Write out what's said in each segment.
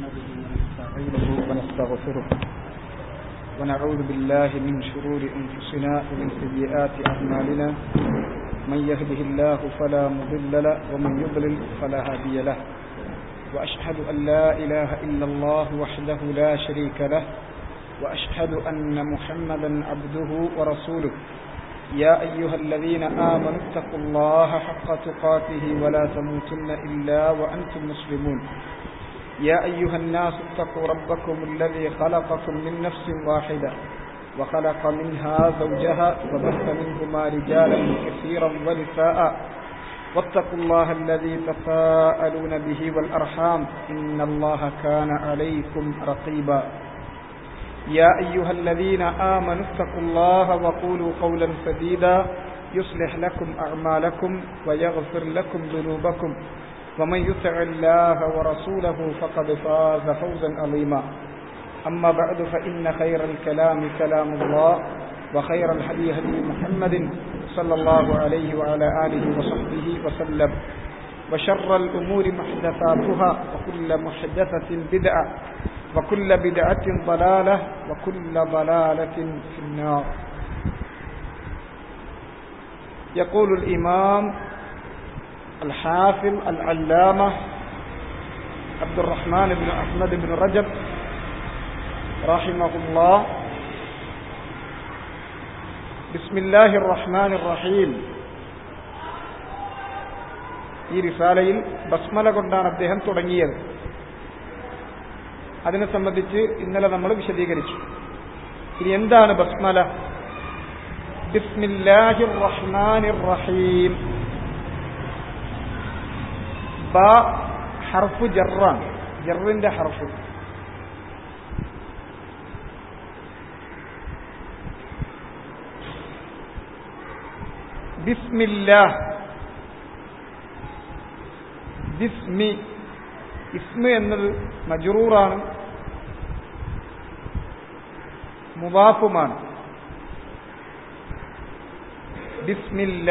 نحمده ونستعينه ونستغفره ونعوذ بالله من شرور أنفسنا ومن سيئات أعمالنا من يهده الله فلا مضل له ومن يضلل فلا هادي له وأشهد أن لا إله إلا الله وحده لا شريك له وأشهد أن محمدا عبده ورسوله يا أيها الذين آمنوا اتقوا الله حق تقاته ولا تموتن إلا وأنتم مسلمون يا أيها الناس اتقوا ربكم الذي خلقكم من نفس واحدة وخلق منها زوجها وبث منهما رجالا كثيرا ونساء واتقوا الله الذي تساءلون به والأرحام إن الله كان عليكم رقيبا يا أيها الذين آمنوا اتقوا الله وقولوا قولا سديدا يصلح لكم أعمالكم ويغفر لكم ذنوبكم ومن يطع الله ورسوله فقد فاز فوزا عظيما أما بعد فإن خير الكلام كلام الله وخير الهدي هدي محمد صلى الله عليه وعلى آله وصحبه وسلم وشر الأمور محدثاتها وكل محدثة بدعة وكل بدعة ضلالة وكل ضلالة في النار يقول الإمام الحافظ العلامة عبد الرحمن بن أحمد بن رجب رحمه الله بسم الله الرحمن الرحيم ഈ റിസാലയിൽ ബസ്മല കൊണ്ടാണ് അദ്ദേഹം തുടങ്ങിയത് അതിനെ സംബന്ധിച്ച് ഇന്നലെ നമ്മൾ വിശദീകരിച്ചു ഇനി എന്താണ് ബസ്മല ബിസ്മില്ലാഹിർ റഹ്മാനിർ റഹീം ബ ഹർഫ് ജറാണ് ജറിന്റെ ഹർഫ് ബിസ്മില്ലാഹ് ബിസ്മി ഇസ്മ എന്നത് മജറൂറാണ് മുവാഫുമാണ് ബിസ്മില്ല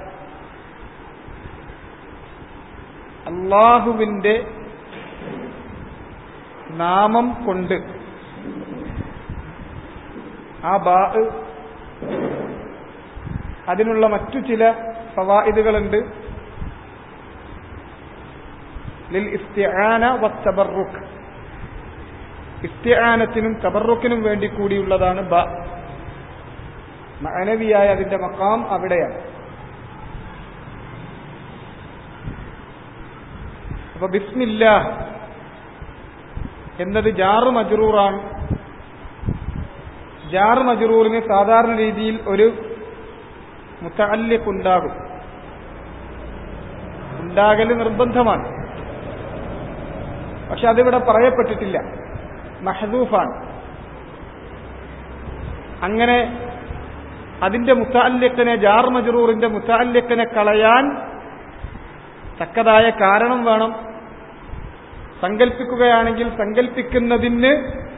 അള്ളാഹുവിന്റെ നാമം കൊണ്ട് ആ ബാ അതിനുള്ള മറ്റു ചില ഫവായിദുകളുണ്ട് ലിൽ ഇസ്തിആന വത്തബറുക്ക് ഇസ്തിആനത്തിനും തബറുക്കിനും വേണ്ടി കൂടിയുള്ളതാണ് ബ മാനവിയായ അതിന്റെ മക്കാം അവിടെയാണ് അപ്പൊ ബിസ്മില്ല എന്നത് ജാറ് മജറൂറാണ് ജാറ് മജറൂറിന് സാധാരണ രീതിയിൽ ഒരു മുത്തല്ലിഖ് ഉണ്ടാകും ഉണ്ടാകൽ നിർബന്ധമാണ് പക്ഷെ അതിവിടെ പറയപ്പെട്ടിട്ടില്ല മഹദൂഫാണ് അങ്ങനെ അതിന്റെ മുത്താല്യക്കനെ ജാർ മജറൂറിന്റെ മുത്താല്യക്കനെ കളയാൻ തക്കതായ കാരണം വേണം സങ്കല്പിക്കുകയാണെങ്കിൽ സങ്കല്പിക്കുന്നതിന്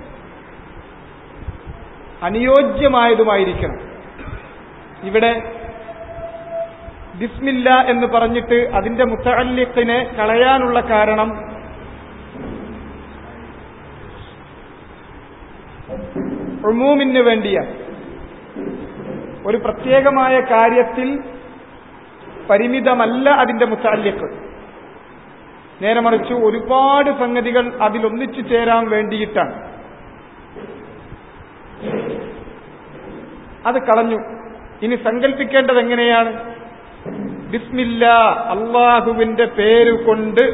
അനുയോജ്യമായതുമായിരിക്കണം ഇവിടെ ബിസ്മില്ല എന്ന് പറഞ്ഞിട്ട് അതിന്റെ മുത്തല്യക്കിനെ കളയാനുള്ള കാരണം ഉമൂമിന് വേണ്ടിയാണ് ഒരു പ്രത്യേകമായ കാര്യത്തിൽ പരിമിതമല്ല അതിന്റെ മുത്താല്യക്ക് നേരെ മറിച്ച് ഒരുപാട് സംഗതികൾ അതിലൊന്നിച്ചു ചേരാൻ വേണ്ടിയിട്ടാണ് അത് കളഞ്ഞു ഇനി സങ്കല്പിക്കേണ്ടത് എങ്ങനെയാണ് ബിസ്മില്ല അള്ളാഹുവിന്റെ പേര് കൊണ്ട്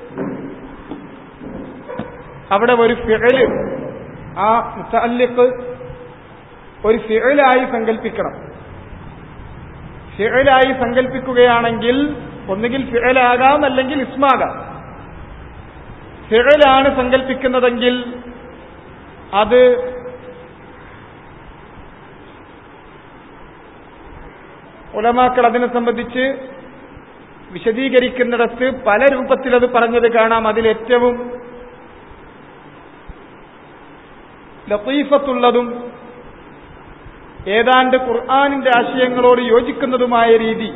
അവിടെ ഒരു ഫിഴല് ആ മുത്തല്ലിക്ക് ഒരു ഫിഴലായി സങ്കല്പിക്കണം ഫിഴലായി സങ്കല്പിക്കുകയാണെങ്കിൽ ഒന്നുകിൽ ഫിഴലാകാം അല്ലെങ്കിൽ ഇസ്മാകാം ഫിഴലാണ് സങ്കല്പിക്കുന്നതെങ്കിൽ അത് ഉലമാക്കൾ അതിനെ സംബന്ധിച്ച് വിശദീകരിക്കുന്നിടത്ത് പല രൂപത്തിൽ അത് പറഞ്ഞത് കാണാം അതിലേറ്റവും ലത്തീഫത്തുള്ളതും ഏതാണ്ട് ഖുർആാനിന്റെ ആശയങ്ങളോട് യോജിക്കുന്നതുമായ രീതി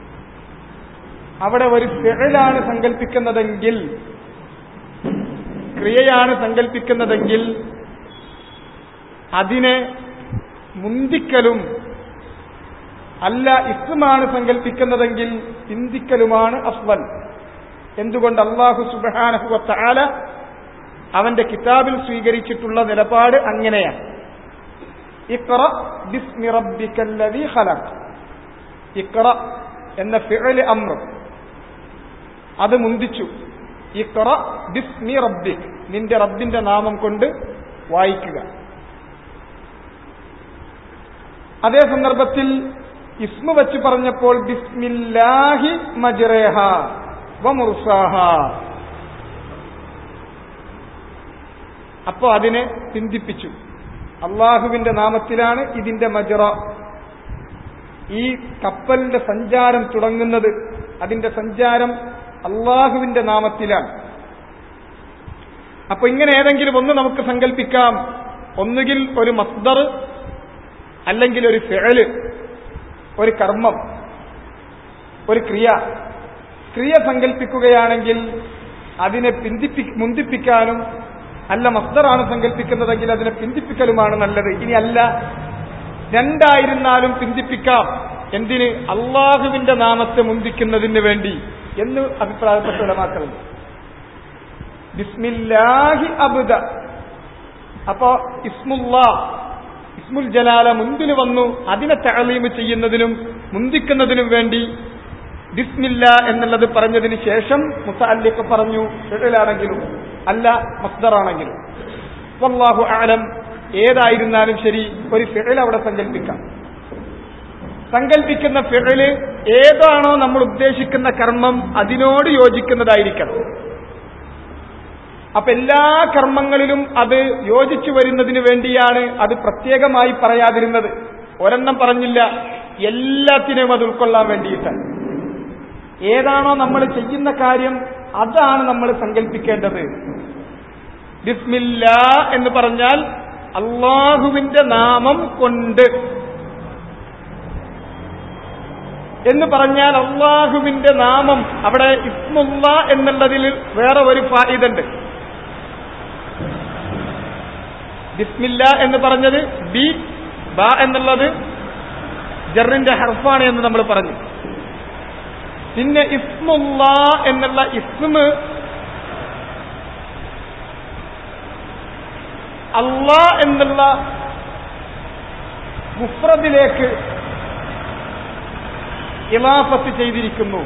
അവിടെ ഒരു ഫിഴലാണ് സങ്കല്പിക്കുന്നതെങ്കിൽ ക്രിയയാണ് സങ്കല്പിക്കുന്നതെങ്കിൽ അതിനെ മുന്തിക്കലും അല്ല ഇസ്മാണ് സങ്കല്പിക്കുന്നതെങ്കിൽ ചിന്തിക്കലുമാണ് അഫ്വൽ എന്തുകൊണ്ട് അള്ളാഹു സുബാനഹുവ താല അവന്റെ കിതാബിൽ സ്വീകരിച്ചിട്ടുള്ള നിലപാട് അങ്ങനെയാണ് ഇഖ്റ ബിസ്മി റബ്ബിക്കല്ലദീ ഖലഖ് ഇഖ്റ എന്ന ഫിഅൽ അമ്ര അത് മുന്തിച്ചു ഇഖ്റ ബിസ്മി റബ്ബിക് നിന്റെ റബ്ബിന്റെ നാമം കൊണ്ട് വായിക്കുക അതേ സന്ദർഭത്തിൽ ഇസ്മു വെച്ച് പറഞ്ഞപ്പോൾ ബിസ്മില്ലാഹി മജ്റേഹ വമുർസാഹ അപ്പോ അതിനെ ചിന്തിപ്പിച്ചു അള്ളാഹുവിന്റെ നാമത്തിലാണ് ഇതിന്റെ മജറ ഈ കപ്പലിന്റെ സഞ്ചാരം തുടങ്ങുന്നത് അതിന്റെ സഞ്ചാരം അള്ളാഹുവിന്റെ നാമത്തിലാണ് അപ്പൊ ഇങ്ങനെ ഏതെങ്കിലും ഒന്ന് നമുക്ക് സങ്കല്പിക്കാം ഒന്നുകിൽ ഒരു മസ്ദർ അല്ലെങ്കിൽ ഒരു ഫെഴല് ഒരു കർമ്മം ഒരു ക്രിയ ക്രിയ സങ്കല്പിക്കുകയാണെങ്കിൽ അതിനെ പിന്തിപ്പി മുന്തിപ്പിക്കാനും അല്ല മസ്ദറാണ് സങ്കല്പിക്കുന്നതെങ്കിൽ അതിനെ പിന്തിപ്പിക്കലുമാണ് നല്ലത് ഇനി അല്ല രണ്ടായിരുന്നാലും പിന്തിപ്പിക്കാം എന്തിന് അള്ളാഹുവിന്റെ നാമത്തെ മുന്തിക്കുന്നതിന് വേണ്ടി എന്ന് അഭിപ്രായപ്പെട്ട ഉലമാക്കളുണ്ട് ബിസ്മില്ലാഹി അബുദ അപ്പോ ഇസ്മുല്ലാ ഇസ്മുൽ ജലാല മുൻപിൽ വന്നു അതിനെ തഴലീമ് ചെയ്യുന്നതിനും മുന്തിക്കുന്നതിനും വേണ്ടി ബിസ്മില്ല എന്നുള്ളത് പറഞ്ഞതിന് ശേഷം മുസാലിക്ക് പറഞ്ഞു ഫിഴലാണെങ്കിലും അല്ല മസ്ദറാണെങ്കിലും വല്ലാഹു ആലം ഏതായിരുന്നാലും ശരി ഒരു ഫിഴൽ അവിടെ സങ്കല്പിക്കാം സങ്കല്പിക്കുന്ന ഫിഴല് ഏതാണോ നമ്മൾ ഉദ്ദേശിക്കുന്ന കർമ്മം അതിനോട് യോജിക്കുന്നതായിരിക്കണം അപ്പൊ എല്ലാ കർമ്മങ്ങളിലും അത് യോജിച്ചു വരുന്നതിന് വേണ്ടിയാണ് അത് പ്രത്യേകമായി പറയാതിരുന്നത് ഒരെണ്ണം പറഞ്ഞില്ല എല്ലാത്തിനെയും അത് ഉൾക്കൊള്ളാൻ വേണ്ടിയിട്ട് ഏതാണോ നമ്മൾ ചെയ്യുന്ന കാര്യം അതാണ് നമ്മൾ സങ്കല്പിക്കേണ്ടത് ബിസ്മില്ല എന്ന് പറഞ്ഞാൽ അള്ളാഹുവിന്റെ നാമം കൊണ്ട് എന്ന് പറഞ്ഞാൽ അള്ളാഹുവിന്റെ നാമം അവിടെ ഇസ്മുല്ല എന്നുള്ളതിൽ വേറെ ഒരു ഫായിദുണ്ട് ബിസ്മില്ല എന്ന് പറഞ്ഞത് ബി ബ എന്നുള്ളത് ജറിന്റെ ഹർഫാണ് എന്ന് നമ്മൾ പറഞ്ഞു പിന്നെ ഇസ്മുല്ല എന്നുള്ള ഇസ്മ് അള്ളാ എന്നുള്ള മുഫ്രദിലേക്ക് ഇലാഫത്ത് ചെയ്തിരിക്കുന്നു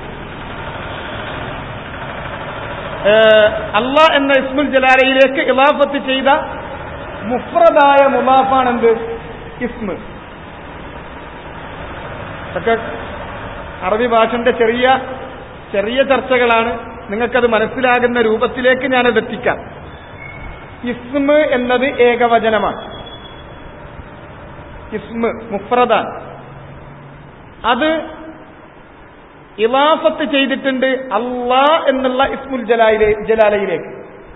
അള്ളാ എന്ന ഇസ്മുൽ ജലാലയിലേക്ക് ഇലാഫത്ത് ചെയ്ത മുഫ്രദായ മുലാഫാണെന്ത് ഇസ്മ് ഒക്കെ അറബി ഭാഷന്റെ ചെറിയ ചെറിയ ചർച്ചകളാണ് നിങ്ങൾക്കത് മനസ്സിലാകുന്ന രൂപത്തിലേക്ക് ഞാനത് എത്തിക്കാം ഇസ്മ് എന്നത് ഏകവചനമാണ് ഇസ്മ് മുഫ്രദാൻ അത് ഇലാഫത്ത് ചെയ്തിട്ടുണ്ട് അള്ളാ എന്നുള്ള ഇസ്മുൽ ജലാലിലെ ജലാലയിലേക്ക്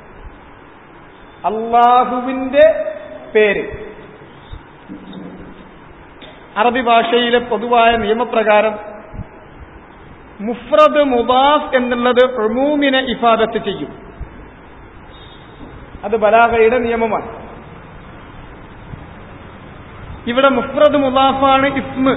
അള്ളാഹുവിന്റെ പേര് അറബി ഭാഷയിലെ പൊതുവായ നിയമപ്രകാരം മുഫ്രദ് മുബാഫ് എന്നുള്ളത് ഉമൂമിനെ ഇഫാദത്ത് ചെയ്യും അത് ബലാഗയുടെ നിയമമാണ് ഇവിടെ മുഫ്രദ് മുബാഫാണ് ഇസ്മ്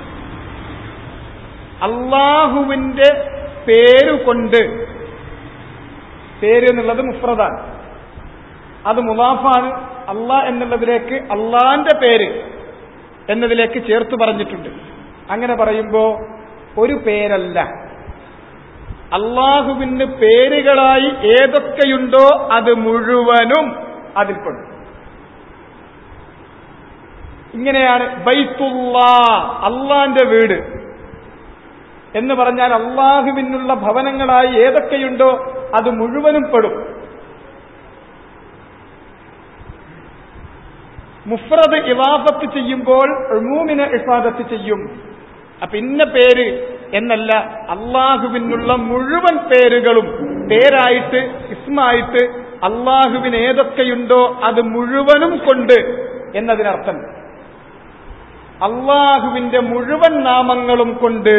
അള്ളാഹുവിന്റെ പേരുകൊണ്ട് പേര് എന്നുള്ളത് മുഫ്രദാണ് അത് മുലാഫാണ് അള്ളാ എന്നുള്ളതിലേക്ക് അള്ളാന്റെ പേര് എന്നതിലേക്ക് ചേർത്ത് പറഞ്ഞിട്ടുണ്ട് അങ്ങനെ പറയുമ്പോ ഒരു പേരല്ല അള്ളാഹുവിന് പേരുകളായി ഏതൊക്കെയുണ്ടോ അത് മുഴുവനും അതിൽപ്പെടും ഇങ്ങനെയാണ് ബൈത്തുല്ലാ അള്ളാന്റെ വീട് എന്ന് പറഞ്ഞാൽ അള്ളാഹുവിനുള്ള ഭവനങ്ങളായി ഏതൊക്കെയുണ്ടോ അത് മുഴുവനും പെടും മുഫ്രദ് ഇവാഫത്ത് ചെയ്യുമ്പോൾ ഉമൂമിനെ ഇഫാദത്ത് ചെയ്യും അപ്പൊ ഇന്ന പേര് എന്നല്ല അള്ളാഹുവിനുള്ള മുഴുവൻ പേരുകളും പേരായിട്ട് ഇസ്മായിട്ട് അള്ളാഹുവിന് ഏതൊക്കെയുണ്ടോ അത് മുഴുവനും കൊണ്ട് എന്നതിനർത്ഥം അള്ളാഹുവിന്റെ മുഴുവൻ നാമങ്ങളും കൊണ്ട്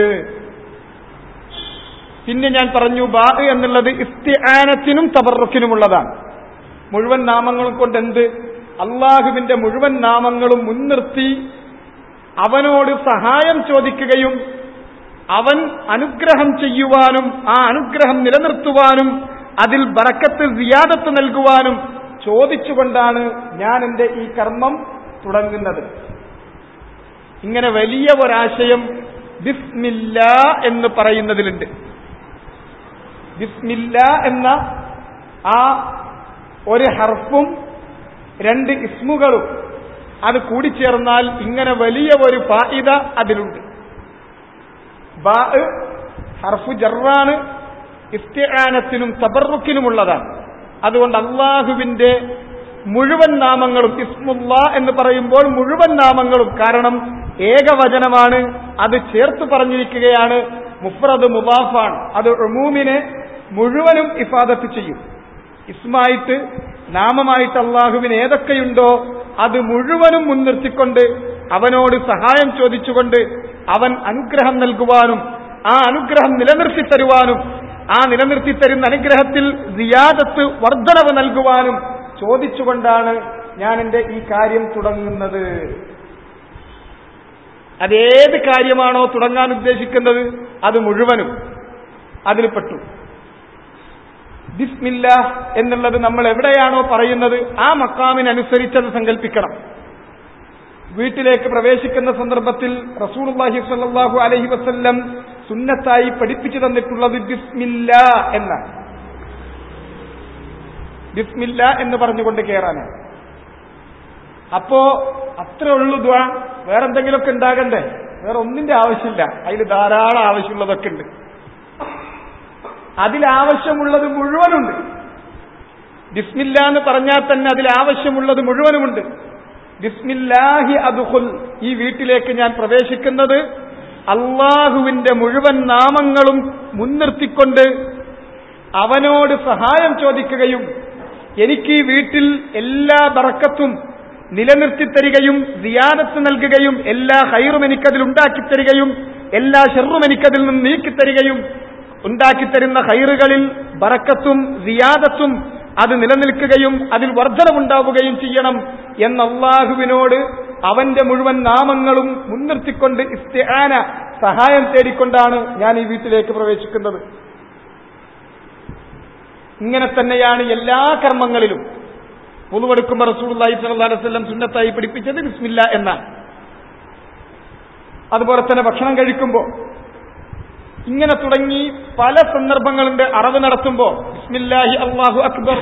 പിന്നെ ഞാൻ പറഞ്ഞു ബാ എന്നുള്ളത് ഇസ്തിആനത്തിനും തബറുക്കിനുമുള്ളതാണ് മുഴുവൻ നാമങ്ങളും കൊണ്ട് എന്ത് അള്ളാഹുവിന്റെ മുഴുവൻ നാമങ്ങളും മുൻനിർത്തി അവനോട് സഹായം ചോദിക്കുകയും അവൻ അനുഗ്രഹം ചെയ്യുവാനും ആ അനുഗ്രഹം നിലനിർത്തുവാനും അതിൽ ബറക്കത്ത് സിയാദത്ത് നൽകുവാനും ചോദിച്ചുകൊണ്ടാണ് ഞാൻ എന്റെ ഈ കർമ്മം തുടങ്ങുന്നത് ഇങ്ങനെ വലിയ ഒരാശയം ബിസ്മില്ല എന്ന് പറയുന്നതിലുണ്ട് ബിസ്മില്ല എന്ന ആ ഒരു ഹർഫും രണ്ട് ഇസ്മുകളും അത് കൂടിച്ചേർന്നാൽ ഇങ്ങനെ വലിയ ഒരു ഫായിദ അതിലുണ്ട് ബാ ഹർഫു ജറാണ് ഇസ്തിആനത്തിനും തബറുക്കിനുമുള്ളതാണ് അതുകൊണ്ട് അള്ളാഹുവിന്റെ മുഴുവൻ നാമങ്ങളും ഇസ്മുല്ല എന്ന് പറയുമ്പോൾ മുഴുവൻ നാമങ്ങളും കാരണം ഏകവചനമാണ് അത് ചേർത്ത് പറഞ്ഞിരിക്കുകയാണ് മുഫ്രദ് മുബാഫാണ് അത് ഉമൂമിനെ മുഴുവനും ഇഫാദത്ത് ചെയ്യും ഇസ്മായിട്ട് നാമമായിട്ട് അള്ളാഹുവിന് ഏതൊക്കെയുണ്ടോ അത് മുഴുവനും മുൻനിർത്തിക്കൊണ്ട് അവനോട് സഹായം ചോദിച്ചുകൊണ്ട് അവൻ അനുഗ്രഹം നൽകുവാനും ആ അനുഗ്രഹം നിലനിർത്തി തരുവാനും ആ നിലനിർത്തി തരുന്ന അനുഗ്രഹത്തിൽ സിയാദത്ത് വർധനവ് നൽകുവാനും ചോദിച്ചുകൊണ്ടാണ് ഞാൻ എന്റെ ഈ കാര്യം തുടങ്ങുന്നത് അതേത് കാര്യമാണോ തുടങ്ങാൻ ഉദ്ദേശിക്കുന്നത് അത് മുഴുവനും അതിൽ പെട്ടു ബിസ്മില്ല എന്നുള്ളത് നമ്മൾ എവിടെയാണോ പറയുന്നത് ആ മക്കാമിനനുസരിച്ചത് സങ്കല്പിക്കണം വീട്ടിലേക്ക് പ്രവേശിക്കുന്ന സന്ദർഭത്തിൽ റസൂർഹി സല്ലാഹു അലഹി വസ്ല്ലം സുന്നത്തായി പഠിപ്പിച്ചു തന്നിട്ടുള്ളത് ബിസ്മില്ല എന്നാണ് ബിസ്മില്ല എന്ന് പറഞ്ഞുകൊണ്ട് കയറാനാണ് അപ്പോ അത്രേ ഉള്ളൂ ദ്വാ വേറെന്തെങ്കിലുമൊക്കെ ഉണ്ടാകണ്ടേ വേറെ ഒന്നിന്റെ ആവശ്യമില്ല അതിൽ ധാരാളം ആവശ്യമുള്ളതൊക്കെ ഉണ്ട് അതിലാവശ്യമുള്ളത് മുഴുവനുണ്ട് ബിസ്മില്ല എന്ന് പറഞ്ഞാൽ തന്നെ അതിലാവശ്യമുള്ളത് മുഴുവനുമുണ്ട് ബിസ്മില്ലാഹി അദ്ഖുൽ ഈ വീട്ടിലേക്ക് ഞാൻ പ്രവേശിക്കുന്നത് അള്ളാഹുവിന്റെ മുഴുവൻ നാമങ്ങളും മുൻനിർത്തിക്കൊണ്ട് അവനോട് സഹായം ചോദിക്കുകയും എനിക്ക് ഈ വീട്ടിൽ എല്ലാ ബറക്കത്തും നിലനിർത്തി തരികയും സിയാദത്ത് നൽകുകയും എല്ലാ ഹൈറും എനിക്കതിൽ ഉണ്ടാക്കി തരികയും എല്ലാ ഷെറും എനിക്കതിൽ നിന്ന് നീക്കിത്തരികയും ഉണ്ടാക്കിത്തരുന്ന ഹൈറുകളിൽ ബറക്കത്തും സിയാദത്തും അത് നിലനിൽക്കുകയും അതിൽ വർധനമുണ്ടാവുകയും ചെയ്യണം എന്ന അള്ളാഹുവിനോട് അവന്റെ മുഴുവൻ നാമങ്ങളും മുൻനിർത്തിക്കൊണ്ട് ഇസ്തിആന സഹായം തേടിക്കൊണ്ടാണ് ഞാൻ ഈ വീട്ടിലേക്ക് പ്രവേശിക്കുന്നത് ഇങ്ങനെ തന്നെയാണ് എല്ലാ കർമ്മങ്ങളിലും പുതുവെടുക്കുമ്പോൾ റസൂലി സല്ലല്ലാഹു അലൈഹി വസല്ലം സുന്നത്തായി പഠിപ്പിച്ചത് ബിസ്മില്ല എന്നാണ് അതുപോലെ തന്നെ ഭക്ഷണം കഴിക്കുമ്പോൾ ഇങ്ങനെ തുടങ്ങി പല സന്ദർഭങ്ങളുടെ അറിവ് നടത്തുമ്പോൾ ബിസ്മില്ലാഹി അള്ളാഹു അക്ബർ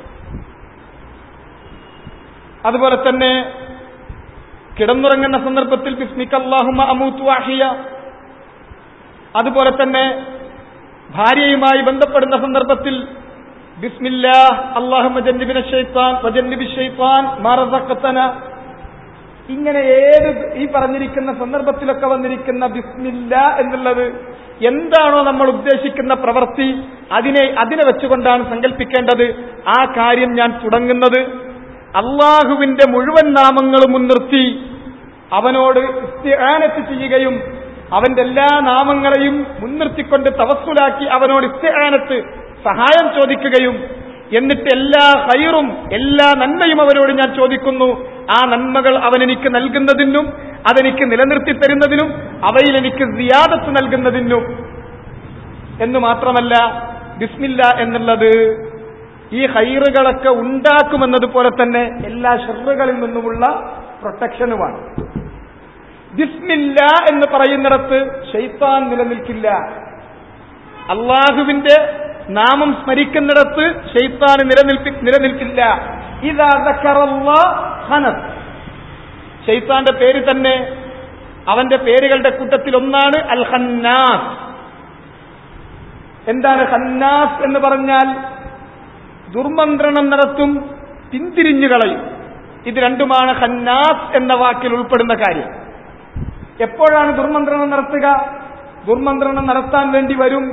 അതുപോലെ തന്നെ കിടന്നുറങ്ങുന്ന സന്ദർഭത്തിൽ ബിസ്മിക് അള്ളാഹുമ അമൂത്തു അഹിയ അതുപോലെ തന്നെ ഭാര്യയുമായി ബന്ധപ്പെടുന്ന സന്ദർഭത്തിൽ ബിസ്മില്ലാ അള്ളാഹുമ ജന്നിബിന ഷെയ്ത്താൻ വജന്നിബി ഷെയ്ത്താൻ മാറസക്കത്തന ഇങ്ങനെ ഏത് ഈ പറഞ്ഞിരിക്കുന്ന സന്ദർഭത്തിലൊക്കെ വന്നിരിക്കുന്ന ബിസ്മില്ല എന്നുള്ളത് എന്താണോ നമ്മൾ ഉദ്ദേശിക്കുന്ന പ്രവൃത്തി അതിനെ അതിനെ വെച്ചുകൊണ്ടാണ് സങ്കല്പിക്കേണ്ടത് ആ കാര്യം ഞാൻ തുടങ്ങുന്നത് അള്ളാഹുവിന്റെ മുഴുവൻ നാമങ്ങളും മുൻനിർത്തി അവനോട് ഇസ്തിആനത്ത് ചെയ്യുകയും അവന്റെ എല്ലാ നാമങ്ങളെയും മുൻനിർത്തിക്കൊണ്ട് തവസ്സുലാക്കി അവനോട് ഇസ്തിആനത്ത് സഹായം ചോദിക്കുകയും എന്നിട്ട് എല്ലാ ഹൈറും എല്ലാ നന്മയും അവനോട് ഞാൻ ചോദിക്കുന്നു ആ നന്മകൾ അവൻ എനിക്ക് നൽകുന്നതിനും അതെനിക്ക് നിലനിർത്തി തരുന്നതിനും അവയിൽ എനിക്ക് സിയാദത്ത് നൽകുന്നതിനും എന്ന് മാത്രമല്ല ബിസ്മില്ല എന്നുള്ളത് ഈ ഹൈറുകളൊക്കെ ഉണ്ടാക്കുമെന്നതുപോലെ തന്നെ എല്ലാ ഷെറുകളിൽ നിന്നുമുള്ള പ്രൊട്ടക്ഷനുമാണ് ബിസ്മില്ല എന്ന് പറയുന്നിടത്ത് ഷെയ്ത്താൻ നിലനിൽക്കില്ല അള്ളാഹുവിന്റെ നാമം സ്മരിക്കുന്നിടത്ത് ഷെയ്ത്താന് നിലനിൽപ്പി നിലനിൽക്കില്ല ഇതാ ഹനസ് ഷെയ്ത്താന്റെ പേര് തന്നെ അവന്റെ പേരുകളുടെ കൂട്ടത്തിൽ ഒന്നാണ് അൽ ഹന്നാസ് എന്താണ് ഹന്നാസ് എന്ന് പറഞ്ഞാൽ ദുർമന്ത്രണം നടത്തും പിന്തിരിഞ്ഞു കളയും ഇത് രണ്ടുമാണ് ഹന്നാസ് എന്ന വാക്കിൽ ഉൾപ്പെടുന്ന കാര്യം എപ്പോഴാണ് ദുർമന്ത്രണം നടത്തുക ദുർമന്ത്രണം നടത്താൻ വേണ്ടി വരും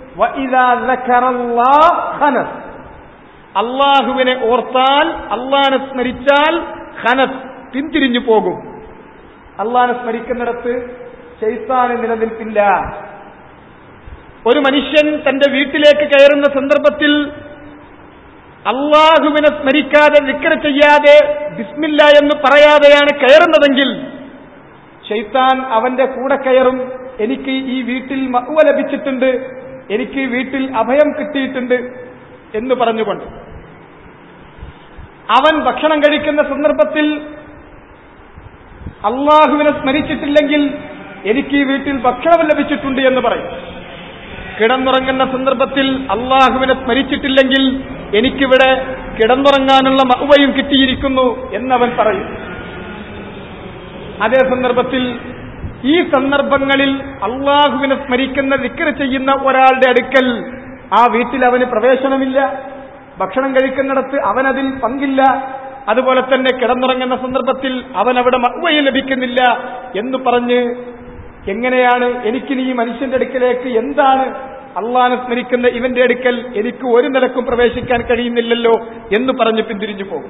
ഹനസ് അള്ളാഹുവിനെ ഓർത്താൽ അള്ളാനെ സ്മരിച്ചാൽ ഹനസ് പിന്തിരിഞ്ഞു പോകും അള്ളാനെ സ്മരിക്കുന്നിടത്ത് ശൈത്താന് നിലനിൽപ്പില്ല ഒരു മനുഷ്യൻ തന്റെ വീട്ടിലേക്ക് കയറുന്ന സന്ദർഭത്തിൽ അള്ളാഹുവിനെ സ്മരിക്കാതെ വിക്ര ചെയ്യാതെ ബിസ്മില്ല എന്ന് പറയാതെയാണ് കയറുന്നതെങ്കിൽ ഷെയ്ത്താൻ അവന്റെ കൂടെ കയറും എനിക്ക് ഈ വീട്ടിൽ മഹുവ ലഭിച്ചിട്ടുണ്ട് എനിക്ക് വീട്ടിൽ അഭയം കിട്ടിയിട്ടുണ്ട് എന്ന് പറഞ്ഞുകൊണ്ട് അവൻ ഭക്ഷണം കഴിക്കുന്ന സന്ദർഭത്തിൽ അള്ളാഹുവിനെ സ്മരിച്ചിട്ടില്ലെങ്കിൽ എനിക്ക് ഈ വീട്ടിൽ ഭക്ഷണം ലഭിച്ചിട്ടുണ്ട് എന്ന് പറയും കിടന്നുറങ്ങുന്ന സന്ദർഭത്തിൽ അള്ളാഹുവിനെ സ്മരിച്ചിട്ടില്ലെങ്കിൽ എനിക്കിവിടെ കിടന്നുറങ്ങാനുള്ള മഹുവയും കിട്ടിയിരിക്കുന്നു എന്നവൻ പറയും അതേ സന്ദർഭത്തിൽ ഈ സന്ദർഭങ്ങളിൽ അള്ളാഹുവിനെ സ്മരിക്കുന്ന വിക്ര ചെയ്യുന്ന ഒരാളുടെ അടുക്കൽ ആ വീട്ടിൽ അവന് പ്രവേശനമില്ല ഭക്ഷണം കഴിക്കുന്നിടത്ത് അവനതിൽ പങ്കില്ല അതുപോലെ തന്നെ കിടന്നുറങ്ങുന്ന സന്ദർഭത്തിൽ അവൻ അവിടെ മഹ്വയും ലഭിക്കുന്നില്ല എന്ന് പറഞ്ഞ് എങ്ങനെയാണ് എനിക്കിനി ഈ മനുഷ്യന്റെ അടുക്കലേക്ക് എന്താണ് അള്ളാനെ സ്മരിക്കുന്ന ഇവന്റെ അടുക്കൽ എനിക്ക് ഒരു നിലക്കും പ്രവേശിക്കാൻ കഴിയുന്നില്ലല്ലോ എന്ന് പറഞ്ഞ് പിന്തിരിഞ്ഞു പോകും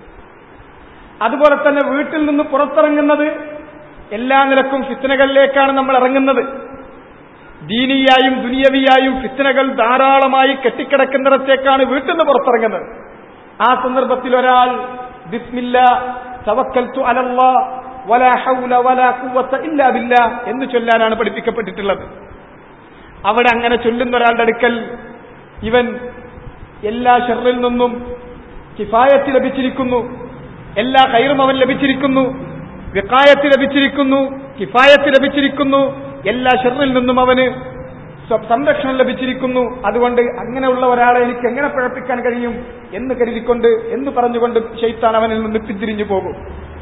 അതുപോലെ തന്നെ വീട്ടിൽ നിന്ന് പുറത്തിറങ്ങുന്നത് എല്ലാ നിലക്കും ഫിത്തനകളിലേക്കാണ് നമ്മൾ ഇറങ്ങുന്നത് ദീനിയായും ദുനിയവിയായും ഫിത്തനകൾ ധാരാളമായി കെട്ടിക്കിടക്കുന്നിടത്തേക്കാണ് വീട്ടിൽ നിന്ന് പുറത്തിറങ്ങുന്നത് ആ സന്ദർഭത്തിൽ ഒരാൾ ബിസ്മില്ല തവക്കൽത്തു അലല്ലാ വലാ ഹൗല വലാ ഖുവത ഇല്ലാ ബില്ലാ എന്ന് ചൊല്ലാനാണ് പഠിപ്പിക്കപ്പെട്ടിട്ടുള്ളത് അവിടെ അങ്ങനെ ചൊല്ലുന്ന ഒരാളുടെ അടുക്കൽ ഇവൻ എല്ലാ ഷെറിൽ നിന്നും കിഫായത്ത് ലഭിച്ചിരിക്കുന്നു എല്ലാ കയറും അവൻ ലഭിച്ചിരിക്കുന്നു വിക്കായത്ത് ലഭിച്ചിരിക്കുന്നു കിഫായത്ത് ലഭിച്ചിരിക്കുന്നു എല്ലാ ഷെറിൽ നിന്നും അവന് സംരക്ഷണം ലഭിച്ചിരിക്കുന്നു അതുകൊണ്ട് അങ്ങനെയുള്ള ഒരാളെ എനിക്ക് എങ്ങനെ പിഴപ്പിക്കാൻ കഴിയും എന്ന് കരുതിക്കൊണ്ട് എന്ന് പറഞ്ഞുകൊണ്ട് ഷെയ്ത്താൻ അവനിൽ നിന്ന് പിന്തിരിഞ്ഞു പോകും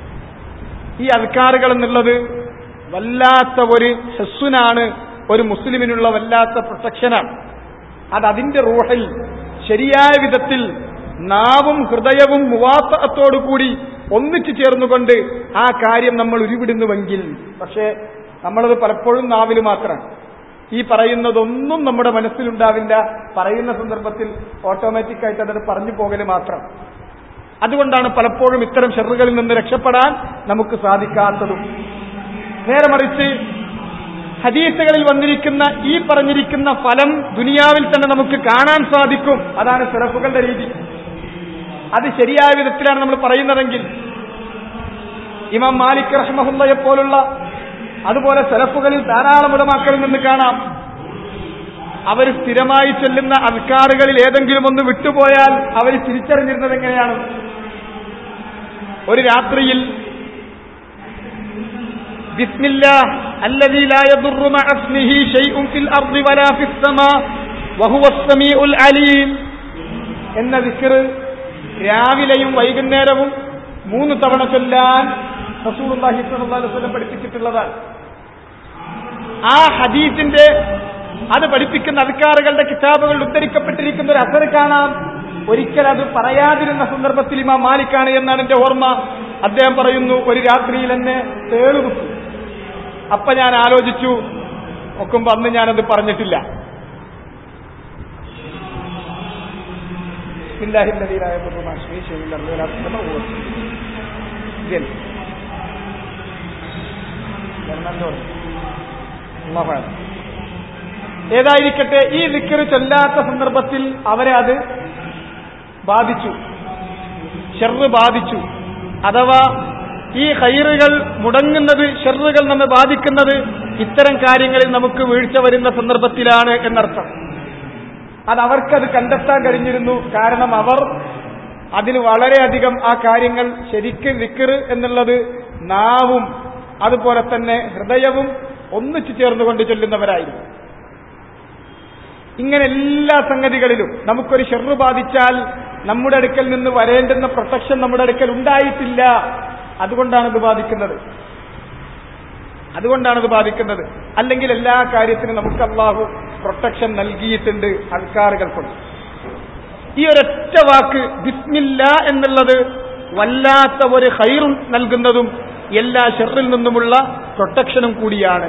ഈ അധികാറുകൾ എന്നുള്ളത് വല്ലാത്ത ഒരു ഹെസ്സുനാണ് ഒരു മുസ്ലിമിനുള്ള വല്ലാത്ത പ്രൊട്ടക്ഷനാണ് അത് അതിന്റെ റൂഹിൽ ശരിയായ വിധത്തിൽ നാവും ഹൃദയവും മുവാത്തത്തോടുകൂടി ഒന്നിച്ചു ചേർന്നുകൊണ്ട് ആ കാര്യം നമ്മൾ ഉരുവിടുന്നുവെങ്കിൽ പക്ഷേ നമ്മളത് പലപ്പോഴും നാവിൽ മാത്രമാണ് ഈ പറയുന്നതൊന്നും നമ്മുടെ മനസ്സിലുണ്ടാവില്ല പറയുന്ന സന്ദർഭത്തിൽ ഓട്ടോമാറ്റിക്കായിട്ട് അതത് പറഞ്ഞു പോകല് മാത്രം അതുകൊണ്ടാണ് പലപ്പോഴും ഇത്തരം ഷെറുകളിൽ നിന്ന് രക്ഷപ്പെടാൻ നമുക്ക് സാധിക്കാത്തതും നേരെ മറിച്ച് ഹദീസുകളിൽ വന്നിരിക്കുന്ന ഈ പറഞ്ഞിരിക്കുന്ന ഫലം ദുനിയാവിൽ തന്നെ നമുക്ക് കാണാൻ സാധിക്കും അതാണ് സിറഫുകളുടെ രീതി അത് ശരിയായ വിധത്തിലാണ് നമ്മൾ പറയുന്നതെങ്കിൽ ഇമാം മാലിക് റഹ്മഹുല്ലയെ പോലുള്ള അതുപോലെ സെലഫുകളിൽ ധാരാളം ഉടമാക്കളിൽ നിന്ന് കാണാം അവർ സ്ഥിരമായി ചൊല്ലുന്ന അൽക്കാറുകളിൽ ഏതെങ്കിലും ഒന്ന് വിട്ടുപോയാൽ അവർ തിരിച്ചറിഞ്ഞിരുന്നത് എങ്ങനെയാണ് ഒരു രാത്രിയിൽ ബിസ്മില്ലാ الذي لا يضر مع اسمه شيء في الأرض ولا في السماء وهو السميع العليم എന്ന വിക്കറ് രാവിലെയും വൈകുന്നേരവും മൂന്ന് തവണ ചൊല്ലാൻ റസൂലുള്ളാഹി സ്വല്ലല്ലാഹു അലൈഹി വസല്ലം പഠിപ്പിച്ചിട്ടുള്ളതാണ് ആ ഹദീസിന്റെ അത് പഠിപ്പിക്കുന്ന അധികാറുകളുടെ കിതാബുകൾ ഉദ്ധരിക്കപ്പെട്ടിരിക്കുന്ന ഒരു അസർ കാണാം ഒരിക്കൽ അത് പറയാതിരുന്ന സന്ദർഭത്തിൽ ഇമാം മാലിക്കാണ് എന്നാണ് എന്റെ ഓർമ്മ അദ്ദേഹം പറയുന്നു ഒരു രാത്രിയിൽ എന്നെ തേളുകുത്തു അപ്പൊ ഞാൻ ആലോചിച്ചു നോക്കുമ്പോ അന്ന് ഞാനത് പറഞ്ഞിട്ടില്ല ഏതായിരിക്കട്ടെ ഈ ദിക്കറ് ചൊല്ലാത്ത സന്ദർഭത്തിൽ അവരെ അത് ബാധിച്ചു ഷെറ് ബാധിച്ചു അഥവാ ഈ ഹൈറുകൾ മുടങ്ങുന്നത് ഷെറുകൾ നമ്മെ ബാധിക്കുന്നത് ഇത്തരം കാര്യങ്ങളിൽ നമുക്ക് വീഴ്ച വരുന്ന സന്ദർഭത്തിലാണ് എന്നർത്ഥം അത് അവർക്കത് കണ്ടെത്താൻ കഴിഞ്ഞിരുന്നു കാരണം അവർ അതിന് വളരെയധികം ആ കാര്യങ്ങൾ ശരിക്ക് വിക്കറ് എന്നുള്ളത് നാവും അതുപോലെ തന്നെ ഹൃദയവും ഒന്നിച്ചു ചേർന്നുകൊണ്ട് ചൊല്ലുന്നവരായിരുന്നു ഇങ്ങനെ എല്ലാ സംഗതികളിലും നമുക്കൊരു ഷെറു ബാധിച്ചാൽ നമ്മുടെ അടുക്കൽ നിന്ന് വരേണ്ടുന്ന പ്രൊട്ടക്ഷൻ നമ്മുടെ അടുക്കൽ ഉണ്ടായിട്ടില്ല അതുകൊണ്ടാണ് ഇത് ബാധിക്കുന്നത് അതുകൊണ്ടാണ് ഇത് ബാധിക്കുന്നത് അല്ലെങ്കിൽ എല്ലാ കാര്യത്തിനും നമുക്ക് അള്ളാഹു പ്രൊട്ടക്ഷൻ നൽകിയിട്ടുണ്ട് അൽക്കാറുകൾ കൊണ്ട് ഈ ഒരൊറ്റ വാക്ക് ബിസ്മില്ല എന്നുള്ളത് വല്ലാത്ത ഒരു ഹൈറും നൽകുന്നതും എല്ലാ ഷെറിൽ നിന്നുമുള്ള പ്രൊട്ടക്ഷനും കൂടിയാണ്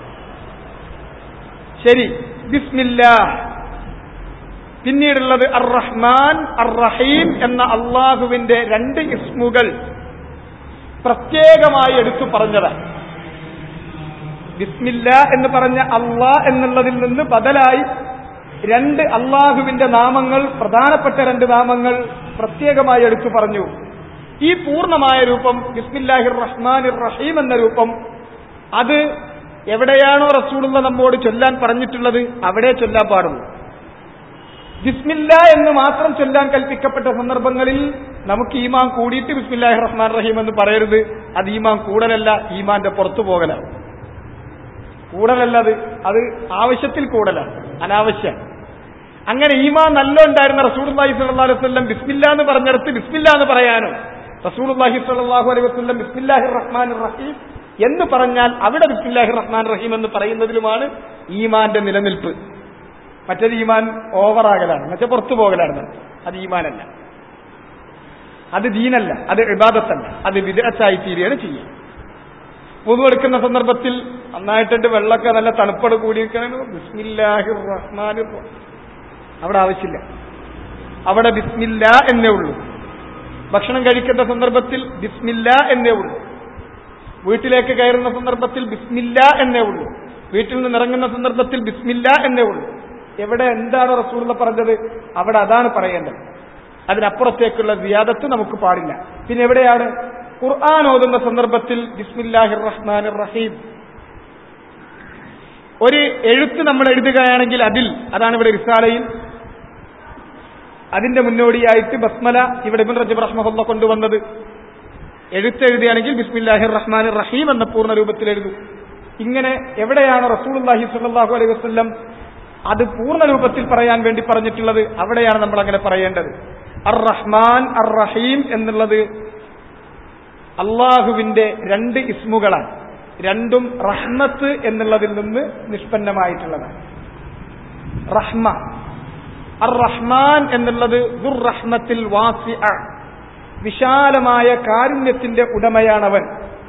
ശരി ബിസ്മില്ല പിന്നീടുള്ളത് അർ റഹ്മാൻ അർ റഹീം എന്ന അള്ളാഹുവിന്റെ രണ്ട് ഇസ്മുകൾ പ്രത്യേകമായി എടുത്തു പറഞ്ഞതാണ് ബിസ്മില്ല എന്ന് പറഞ്ഞ അള്ളാ എന്നുള്ളതിൽ നിന്ന് ബദലായി രണ്ട് അള്ളാഹുവിന്റെ നാമങ്ങൾ പ്രധാനപ്പെട്ട രണ്ട് നാമങ്ങൾ പ്രത്യേകമായി എടുത്തു പറഞ്ഞു ഈ പൂർണ്ണമായ രൂപം ബിസ്മില്ലാഹിർ റഹ്മാനിർ റഹീം എന്ന രൂപം അത് എവിടെയാണോ റസൂലുള്ള നമ്മോട് ചൊല്ലാൻ പറഞ്ഞിട്ടുള്ളത് അവിടെ ചൊല്ലാൻ പാടുള്ളൂ ബിസ്മില്ല എന്ന് മാത്രം ചൊല്ലാൻ കൽപ്പിക്കപ്പെട്ട സന്ദർഭങ്ങളിൽ നമുക്ക് ഈമാൻ കൂടിയിട്ട് ബിസ്മില്ലാഹി റഹ്മാൻ റഹീം എന്ന് പറയരുത് അത് ഈമാൻ കൂടലല്ല ഈമാന്റെ പുറത്തു പോകലാണ് കൂടലല്ല അത് അത് ആവശ്യത്തിൽ കൂടലാണ് അനാവശ്യം അങ്ങനെ ഈമാൻ നല്ല ഉണ്ടായിരുന്ന റസൂർലാഹി സ്വല്ലല്ലാഹു അലൈഹി വസല്ലം ബിസ്മില്ല എന്ന് പറഞ്ഞിടത്ത് ബിസ്മില്ല എന്ന് പറയാനോ റസൂർലാഹി സ്വല്ലല്ലാഹു അലൈഹി വസല്ലം ബിസ്മില്ലാഹി റഹ്മാൻ റഹീം എന്ന് പറഞ്ഞാൽ അവിടെ ബിസ്മില്ലാഹി റഹ്മാൻ റഹീം എന്ന് പറയുന്നതിലുമാണ് ഈമാന്റെ നിലനിൽപ്പ് മറ്റേത് ഈമാൻ ഓവറാകലാണ് മറ്റേ പുറത്തു പോകലാണ് അത് ഈമാനല്ല അത് ദീനല്ല അത് ഇബാദത്തല്ല അത് വിദഗ്ധായി തീരുകയാണ് ചെയ്യുക പൊതുവെടുക്കുന്ന സന്ദർഭത്തിൽ നന്നായിട്ടുണ്ട് വെള്ളമൊക്കെ നല്ല തണുപ്പോട് കൂടിയിരിക്കണം ബിസ്മില്ലാഹി റഹ്മാൻ അവിടെ ആവശ്യമില്ല അവിടെ ബിസ്മില്ല എന്നേ ഉള്ളൂ ഭക്ഷണം കഴിക്കുന്ന സന്ദർഭത്തിൽ ബിസ്മില്ല എന്നേ ഉള്ളൂ വീട്ടിലേക്ക് കയറുന്ന സന്ദർഭത്തിൽ ബിസ്മില്ല എന്നേ ഉള്ളൂ വീട്ടിൽ നിന്ന് ഇറങ്ങുന്ന സന്ദർഭത്തിൽ ബിസ്മില്ല എന്നേ ഉള്ളൂ എവിടെ എന്താണ് റസൂള്ള പറഞ്ഞത് അവിടെ അതാണ് പറയേണ്ടത് അതിനപ്പുറത്തേക്കുള്ള സിയാദത്ത് നമുക്ക് പാടില്ല പിന്നെ എവിടെയാണ് ഖുർആൻ ഓതുന്ന സന്ദർഭത്തിൽ ബിസ്മില്ലാഹിർ റഹ്മാനിർ റഹീം ഒരു എഴുത്ത് നമ്മൾ എഴുതുകയാണെങ്കിൽ അതിൽ അതാണ് ഇവിടെ റിസാലയിൽ അതിന്റെ മുന്നോടിയായിട്ട് ബസ്മല ഇവിടെ ഇബിൻ റജബ് റഹ്മഹുല്ല കൊണ്ടുവന്നത് എഴുത്തെഴുതുകയാണെങ്കിൽ ബിസ്മില്ലാഹിർ റഹ്മാനിർ റഹീം എന്ന പൂർണ്ണ രൂപത്തിൽ എഴുതും ഇങ്ങനെ എവിടെയാണ് റസൂലുള്ളാഹി സ്വല്ലല്ലാഹു അലൈഹി വസല്ലം അത് പൂർണ്ണ രൂപത്തിൽ പറയാൻ വേണ്ടി പറഞ്ഞിട്ടുള്ളത് അവിടെയാണ് നമ്മൾ അങ്ങനെ പറയേണ്ടത് അർ റഹ്മാൻ അർ റഹീം എന്നുള്ളത് അള്ളാഹുവിന്റെ രണ്ട് ഇസ്മുകളാണ് രണ്ടും റഹ്മത്ത് എന്നുള്ളതിൽ നിന്ന് നിഷ്പന്നമായിട്ടുള്ളതാണ് റഹ്മ അർ റഹ്മാൻ എന്നുള്ളത് ദുർറഹ്മത്തിൽ വാസി വിശാലമായ കാരുണ്യത്തിന്റെ ഉടമയാണവൻ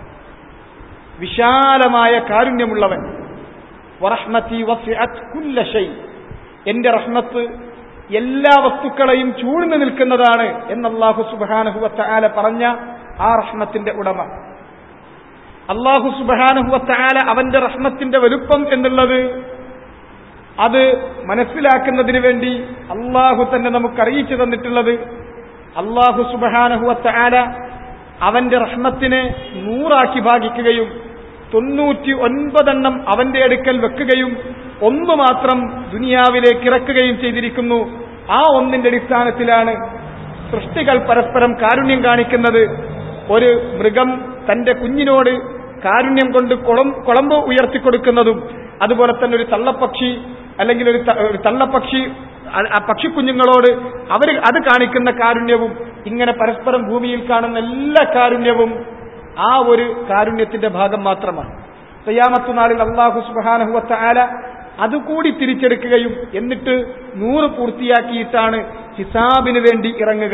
വിശാലമായ കാരുണ്യമുള്ളവൻ വറഹ്മത്തി വസിഅത് കുല്ല ഷൈ എന്റെ റഹ്മത്ത് എല്ലാ വസ്തുക്കളെയും ചൂഴ്ന്നു നിൽക്കുന്നതാണ് എന്ന് അള്ളാഹു സുബാനഹുവത്ത ആല പറഞ്ഞ ആ റഹ്മത്തിന്റെ ഉടമ അള്ളാഹു സുബാനഹുവത്ത ആല അവന്റെ റഹ്മത്തിന്റെ വലുപ്പം എന്നുള്ളത് അത് മനസ്സിലാക്കുന്നതിന് വേണ്ടി അള്ളാഹു തന്നെ നമുക്ക് അറിയിച്ചു തന്നിട്ടുള്ളത് അള്ളാഹു സുബാനഹുവത്ത ആല അവന്റെ റഹ്മത്തിനെ നൂറാക്കി ഭാഗിക്കുകയും തൊണ്ണൂറ്റി ഒൻപതെണ്ണം അവന്റെ അടുക്കൽ വെക്കുകയും ഒന്ന് മാത്രം ദുനിയാവിലേക്ക് ഇറക്കുകയും ചെയ്തിരിക്കുന്നു ആ ഒന്നിന്റെ അടിസ്ഥാനത്തിലാണ് സൃഷ്ടികൾ പരസ്പരം കാരുണ്യം കാണിക്കുന്നത് ഒരു മൃഗം തന്റെ കുഞ്ഞിനോട് കാരുണ്യം കൊണ്ട് കുളം കുളമ്പ് ഉയർത്തിക്കൊടുക്കുന്നതും അതുപോലെ തന്നെ ഒരു തള്ളപ്പക്ഷി അല്ലെങ്കിൽ ഒരു ത- ഒരു തള്ളപ്പക്ഷി ആ- ആ പക്ഷിക്കുഞ്ഞുങ്ങളോട് അവർ അത് കാണിക്കുന്ന കാരുണ്യവും ഇങ്ങനെ പരസ്പരം ഭൂമിയിൽ കാണുന്ന എല്ലാ കാരുണ്യവും ആ ഒരു കാരുണ്യത്തിന്റെ ഭാഗം മാത്രമാണ് തയ്യാമത്തു നാളിൽ അള്ളാഹു സുബാനഹുവത്ത ആല അതുകൂടി തിരിച്ചെടുക്കുകയും എന്നിട്ട് നൂറ് പൂർത്തിയാക്കിയിട്ടാണ് ഹിസാബിന് വേണ്ടി ഇറങ്ങുക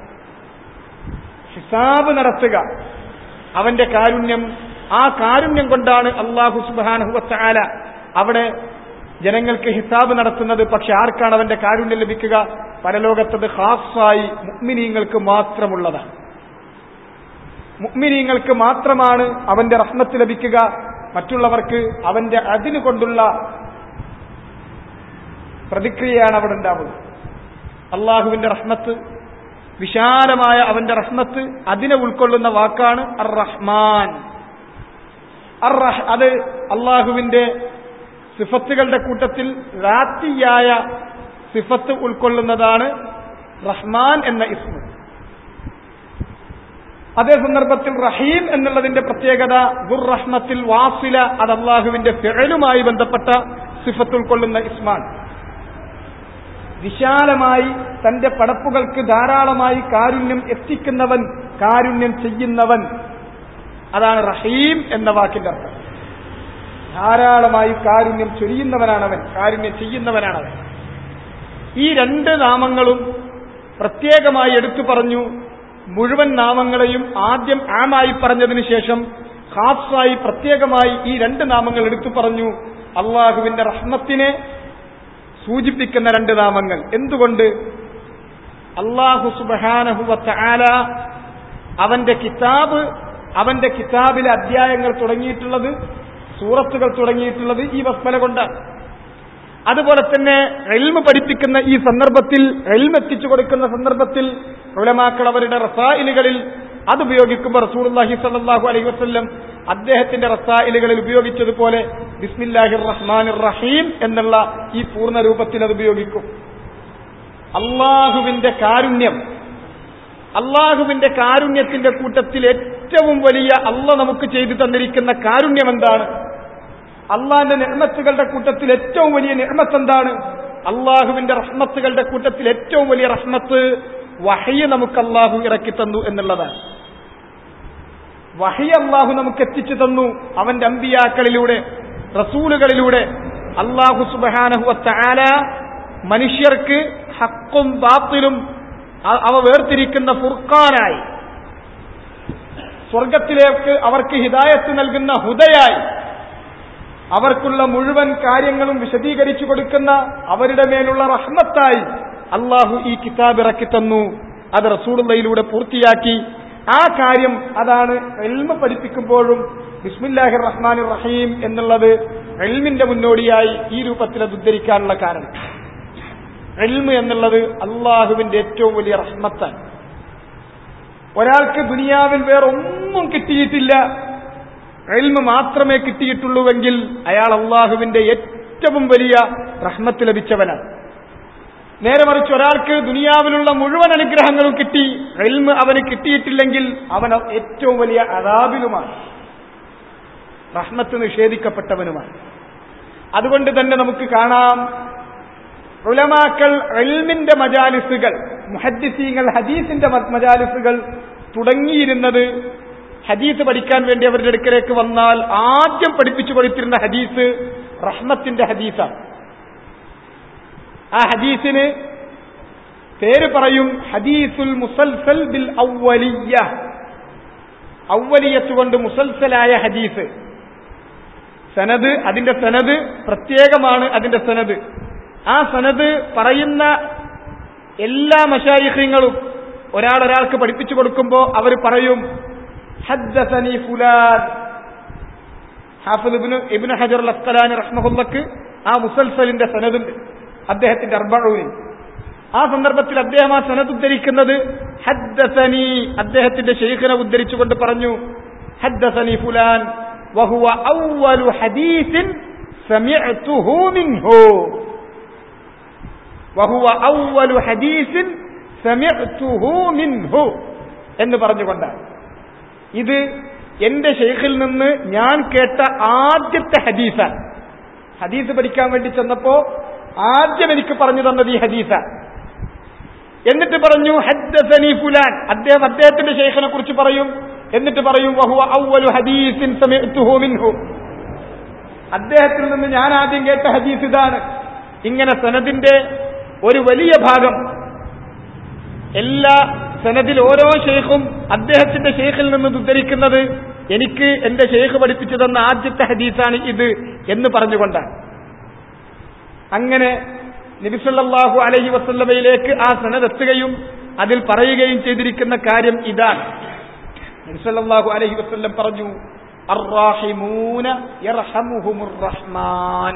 ഹിസാബ് നടത്തുക അവന്റെ കാരുണ്യം ആ കാരുണ്യം കൊണ്ടാണ് അള്ളാഹു സുബാനഹുവത്ത ആല അവിടെ ജനങ്ങൾക്ക് ഹിസാബ് നടത്തുന്നത് പക്ഷെ ആർക്കാണ് അവന്റെ കാരുണ്യം ലഭിക്കുക പരലോകത്തത് ഹാസായി മുഗ്മിനീങ്ങൾക്ക് മാത്രമുള്ളതാണ് മുഗ്മിനീങ്ങൾക്ക് മാത്രമാണ് അവന്റെ റഹ്മത്ത് ലഭിക്കുക മറ്റുള്ളവർക്ക് അവന്റെ അതിന് കൊണ്ടുള്ള പ്രതിക്രിയയാണ് അവിടെ ഉണ്ടാവുന്നത് അള്ളാഹുവിന്റെ റഹ്മത്ത് വിശാലമായ അവന്റെ റഹ്മത്ത് അതിനെ ഉൾക്കൊള്ളുന്ന വാക്കാണ് അർ റഹ്മാൻ അർ റഹ് അത് അള്ളാഹുവിന്റെ സിഫത്തുകളുടെ കൂട്ടത്തിൽ റാത്തിയായ സിഫത്ത് ഉൾക്കൊള്ളുന്നതാണ് റഹ്മാൻ എന്ന ഇസ്മ അതേ സന്ദർഭത്തിൽ റഹീം എന്നുള്ളതിന്റെ പ്രത്യേകത ദുർറഹ്മത്തിൽ വാസില അത് അള്ളാഹുവിന്റെ ഫിഴലുമായി ബന്ധപ്പെട്ട സിഫത്ത് ഉൾക്കൊള്ളുന്ന ഇസ്മാൻ വിശാലമായി തന്റെ പടപ്പുകൾക്ക് ധാരാളമായി കാരുണ്യം എത്തിക്കുന്നവൻ കാരുണ്യം ചെയ്യുന്നവൻ അതാണ് റഹീം എന്ന വാക്കിന്റെ അർത്ഥം ധാരാളമായി കാരുണ്യം ചൊരിയുന്നവനാണവൻ കാരുണ്യം ചെയ്യുന്നവനാണവൻ ഈ രണ്ട് നാമങ്ങളും പ്രത്യേകമായി എടുത്തു പറഞ്ഞു മുഴുവൻ നാമങ്ങളെയും ആദ്യം ആമായി പറഞ്ഞതിന് ശേഷം ഖാസായി പ്രത്യേകമായി ഈ രണ്ട് നാമങ്ങൾ എടുത്തു പറഞ്ഞു അള്ളാഹുവിന്റെ റഹ്മത്തിനെ സൂചിപ്പിക്കുന്ന രണ്ട് നാമങ്ങൾ എന്തുകൊണ്ട് അള്ളാഹു സുബാനഹുവത്ത ആല അവന്റെ കിതാബ് അവന്റെ കിതാബിലെ അധ്യായങ്ങൾ തുടങ്ങിയിട്ടുള്ളത് സൂറത്തുകൾ തുടങ്ങിയിട്ടുള്ളത് ഈ വസ്മല കൊണ്ടാണ് അതുപോലെ തന്നെ എൽമ് പഠിപ്പിക്കുന്ന ഈ സന്ദർഭത്തിൽ എൽമ് എത്തിച്ചു കൊടുക്കുന്ന സന്ദർഭത്തിൽ ഉലമാക്കൾ അവരുടെ റസായിലുകളിൽ അത് ഉപയോഗിക്കുമ്പോൾ റസൂലുള്ളാഹി സ്വല്ലല്ലാഹു അലൈഹി വസല്ലം അദ്ദേഹത്തിന്റെ റസായിലുകളിൽ ഉപയോഗിച്ചതുപോലെ ബിസ്മില്ലാഹിർ റഹ്മാനിർ റഹീം എന്നുള്ള ഈ പൂർണ്ണ രൂപത്തിൽ അത് ഉപയോഗിക്കും അള്ളാഹുവിന്റെ കാരുണ്യം അള്ളാഹുവിന്റെ കാരുണ്യത്തിന്റെ കൂട്ടത്തിൽ ഏറ്റവും വലിയ അള്ള നമുക്ക് ചെയ്തു തന്നിരിക്കുന്ന കാരുണ്യം എന്താണ് അള്ളാഹിന്റെ നിർമ്മത്തുകളുടെ കൂട്ടത്തിൽ ഏറ്റവും വലിയ നിർമ്മത്ത് എന്താണ് അള്ളാഹുവിന്റെ റഹ്മത്തുകളുടെ കൂട്ടത്തിൽ ഏറ്റവും വലിയ റഹ്മത്ത് വഹയ നമുക്ക് അള്ളാഹു ഇറക്കി തന്നു എന്നുള്ളതാണ് വഹയ അള്ളാഹു നമുക്ക് എത്തിച്ചു തന്നു അവന്റെ അമ്പിയാക്കളിലൂടെ റസൂലുകളിലൂടെ അള്ളാഹു സുബാനഹുവത്താല മനുഷ്യർക്ക് ഹക്കും ബാത്തിലും അവ വേർതിരിക്കുന്ന ഫുർഖാനായി സ്വർഗത്തിലേക്ക് അവർക്ക് ഹിദായത്ത് നൽകുന്ന ഹുദയായി അവർക്കുള്ള മുഴുവൻ കാര്യങ്ങളും വിശദീകരിച്ചു കൊടുക്കുന്ന അവരുടെ മേലുള്ള റഹ്മത്തായി അള്ളാഹു ഈ കിതാബ് ഇറക്കി തന്നു അത് റസൂളുള്ളയിലൂടെ പൂർത്തിയാക്കി ആ കാര്യം അതാണ് എൽമ പഠിപ്പിക്കുമ്പോഴും ബിസ്മില്ലാഹിർ റഹ്മാൻ റഹീം എന്നുള്ളത് എൽമിന്റെ മുന്നോടിയായി ഈ രൂപത്തിൽ അത് ഉദ്ധരിക്കാനുള്ള കാരണം എൽമ് എന്നുള്ളത് അള്ളാഹുവിന്റെ ഏറ്റവും വലിയ റഹ്മത്താണ് ഒരാൾക്ക് ദുനിയാവിൽ വേറെ ഒന്നും കിട്ടിയിട്ടില്ല എൽമ് മാത്രമേ കിട്ടിയിട്ടുള്ളൂവെങ്കിൽ അയാൾ അള്ളാഹുവിന്റെ ഏറ്റവും വലിയ റഹ്മത്ത് ലഭിച്ചവനാണ് നേരെ മറിച്ച് ഒരാൾക്ക് ദുനിയാവിലുള്ള മുഴുവൻ അനുഗ്രഹങ്ങളും കിട്ടി എൽമ് അവന് കിട്ടിയിട്ടില്ലെങ്കിൽ അവൻ ഏറ്റവും വലിയ അതാബിലുമാണ് റഹ്മത്ത് നിഷേധിക്കപ്പെട്ടവനുമാണ് അതുകൊണ്ട് തന്നെ നമുക്ക് കാണാം ഉലമാക്കൾ എൽമിന്റെ മജാലിസുകൾ മുഹദ്ദിസീങ്ങൾ ഹദീസിന്റെ മജാലിസുകൾ തുടങ്ങിയിരുന്നത് ഹദീസ് പഠിക്കാൻ വേണ്ടി അവരുടെ അടുക്കലേക്ക് വന്നാൽ ആദ്യം പഠിപ്പിച്ചു കൊടുത്തിരുന്ന ഹദീസ് റഹ്മത്തിന്റെ ഹദീസാണ് ആ ഹദീസിന് പേര് പറയും ഹദീസുൽ മുസൽസൽ ബിൽ ഔവലിയ ഔവലിയത്ത് കൊണ്ട് മുസൽസലായ ഹദീസ് സനത് അതിന്റെ സനത് പ്രത്യേകമാണ് അതിന്റെ സനത് ആ സനത് പറയുന്ന എല്ലാ മഷായിഹ്യങ്ങളും ഒരാൾ ഒരാൾക്ക് പഠിപ്പിച്ചു കൊടുക്കുമ്പോൾ അവർ പറയും ഹദ്ദസനി ഫുലാൻ ഹാഫിദ് ഇബ്നു ഇബ്നു ഹജർ അസ്കലാനി റഹ്മഹുല്ലക്ക് ആ മുസൽസലിന്റെ സനതുണ്ട് അദ്ദേഹത്തിന്റെ അർബഊനിൽ ആ സന്ദർഭത്തിൽ അദ്ദേഹം ആ സനത് ഉദ്ധരിക്കുന്നത് ഹദ്ദസനി അദ്ദേഹത്തിന്റെ ഷെയ്ഖിനെ ഉദ്ധരിച്ചുകൊണ്ട് പറഞ്ഞു ഹദ്ദസനി ഫുലാൻ വഹുവ അവ്വലു ഹദീസിൻ സമിഅതുഹു മിൻഹു വഹുവ അവ്വലു ഹദീസിൻ സമിഅതുഹു മിൻഹു എന്ന് പറഞ്ഞുകൊണ്ടാണ് ഇത് എന്റെ ഷെയ്ഖിൽ നിന്ന് ഞാൻ കേട്ട ആദ്യത്തെ ഹദീസാണ് ഹദീസ് പഠിക്കാൻ വേണ്ടി ചെന്നപ്പോ ആദ്യം എനിക്ക് പറഞ്ഞു തന്നത് ഈ ഹദീസാണ് എന്നിട്ട് പറഞ്ഞു ഹദ്ദസനി ഫുലാൻ അദ്ദേഹം അദ്ദേഹത്തിന്റെ ഷെയ്ഖിനെ കുറിച്ച് പറയും എന്നിട്ട് പറയും വഹുവ അവ്വലു ഹദീസിൻ സമിഅതുഹു മിൻഹു അദ്ദേഹത്തിൽ നിന്ന് ഞാൻ ആദ്യം കേട്ട ഹദീസ് ഇതാണ് ഇങ്ങനെ സനദിന്റെ ഒരു വലിയ ഭാഗം എല്ലാ സനദിൽ ഓരോ ഷെയ്ഖും അദ്ദേഹത്തിന്റെ ഷെയ്ഖിൽ നിന്ന് ഉദ്ധരിക്കുന്നത് എനിക്ക് എന്റെ ഷെയ്ഖ് പഠിപ്പിച്ചു തന്ന ആദ്യത്തെ ഹദീസാണ് ഇത് എന്ന് പറഞ്ഞുകൊണ്ടാണ് അങ്ങനെ നബിസല്ലാഹു അലഹി വസല്ലമയിലേക്ക് ആ സനത് എത്തുകയും അതിൽ പറയുകയും ചെയ്തിരിക്കുന്ന കാര്യം ഇതാണ് നബിസല്ലാഹു അലഹി വസ്ല്ലം പറഞ്ഞു അർറാഹിമൂന യർഹമുഹുമുർ റഹ്മാൻ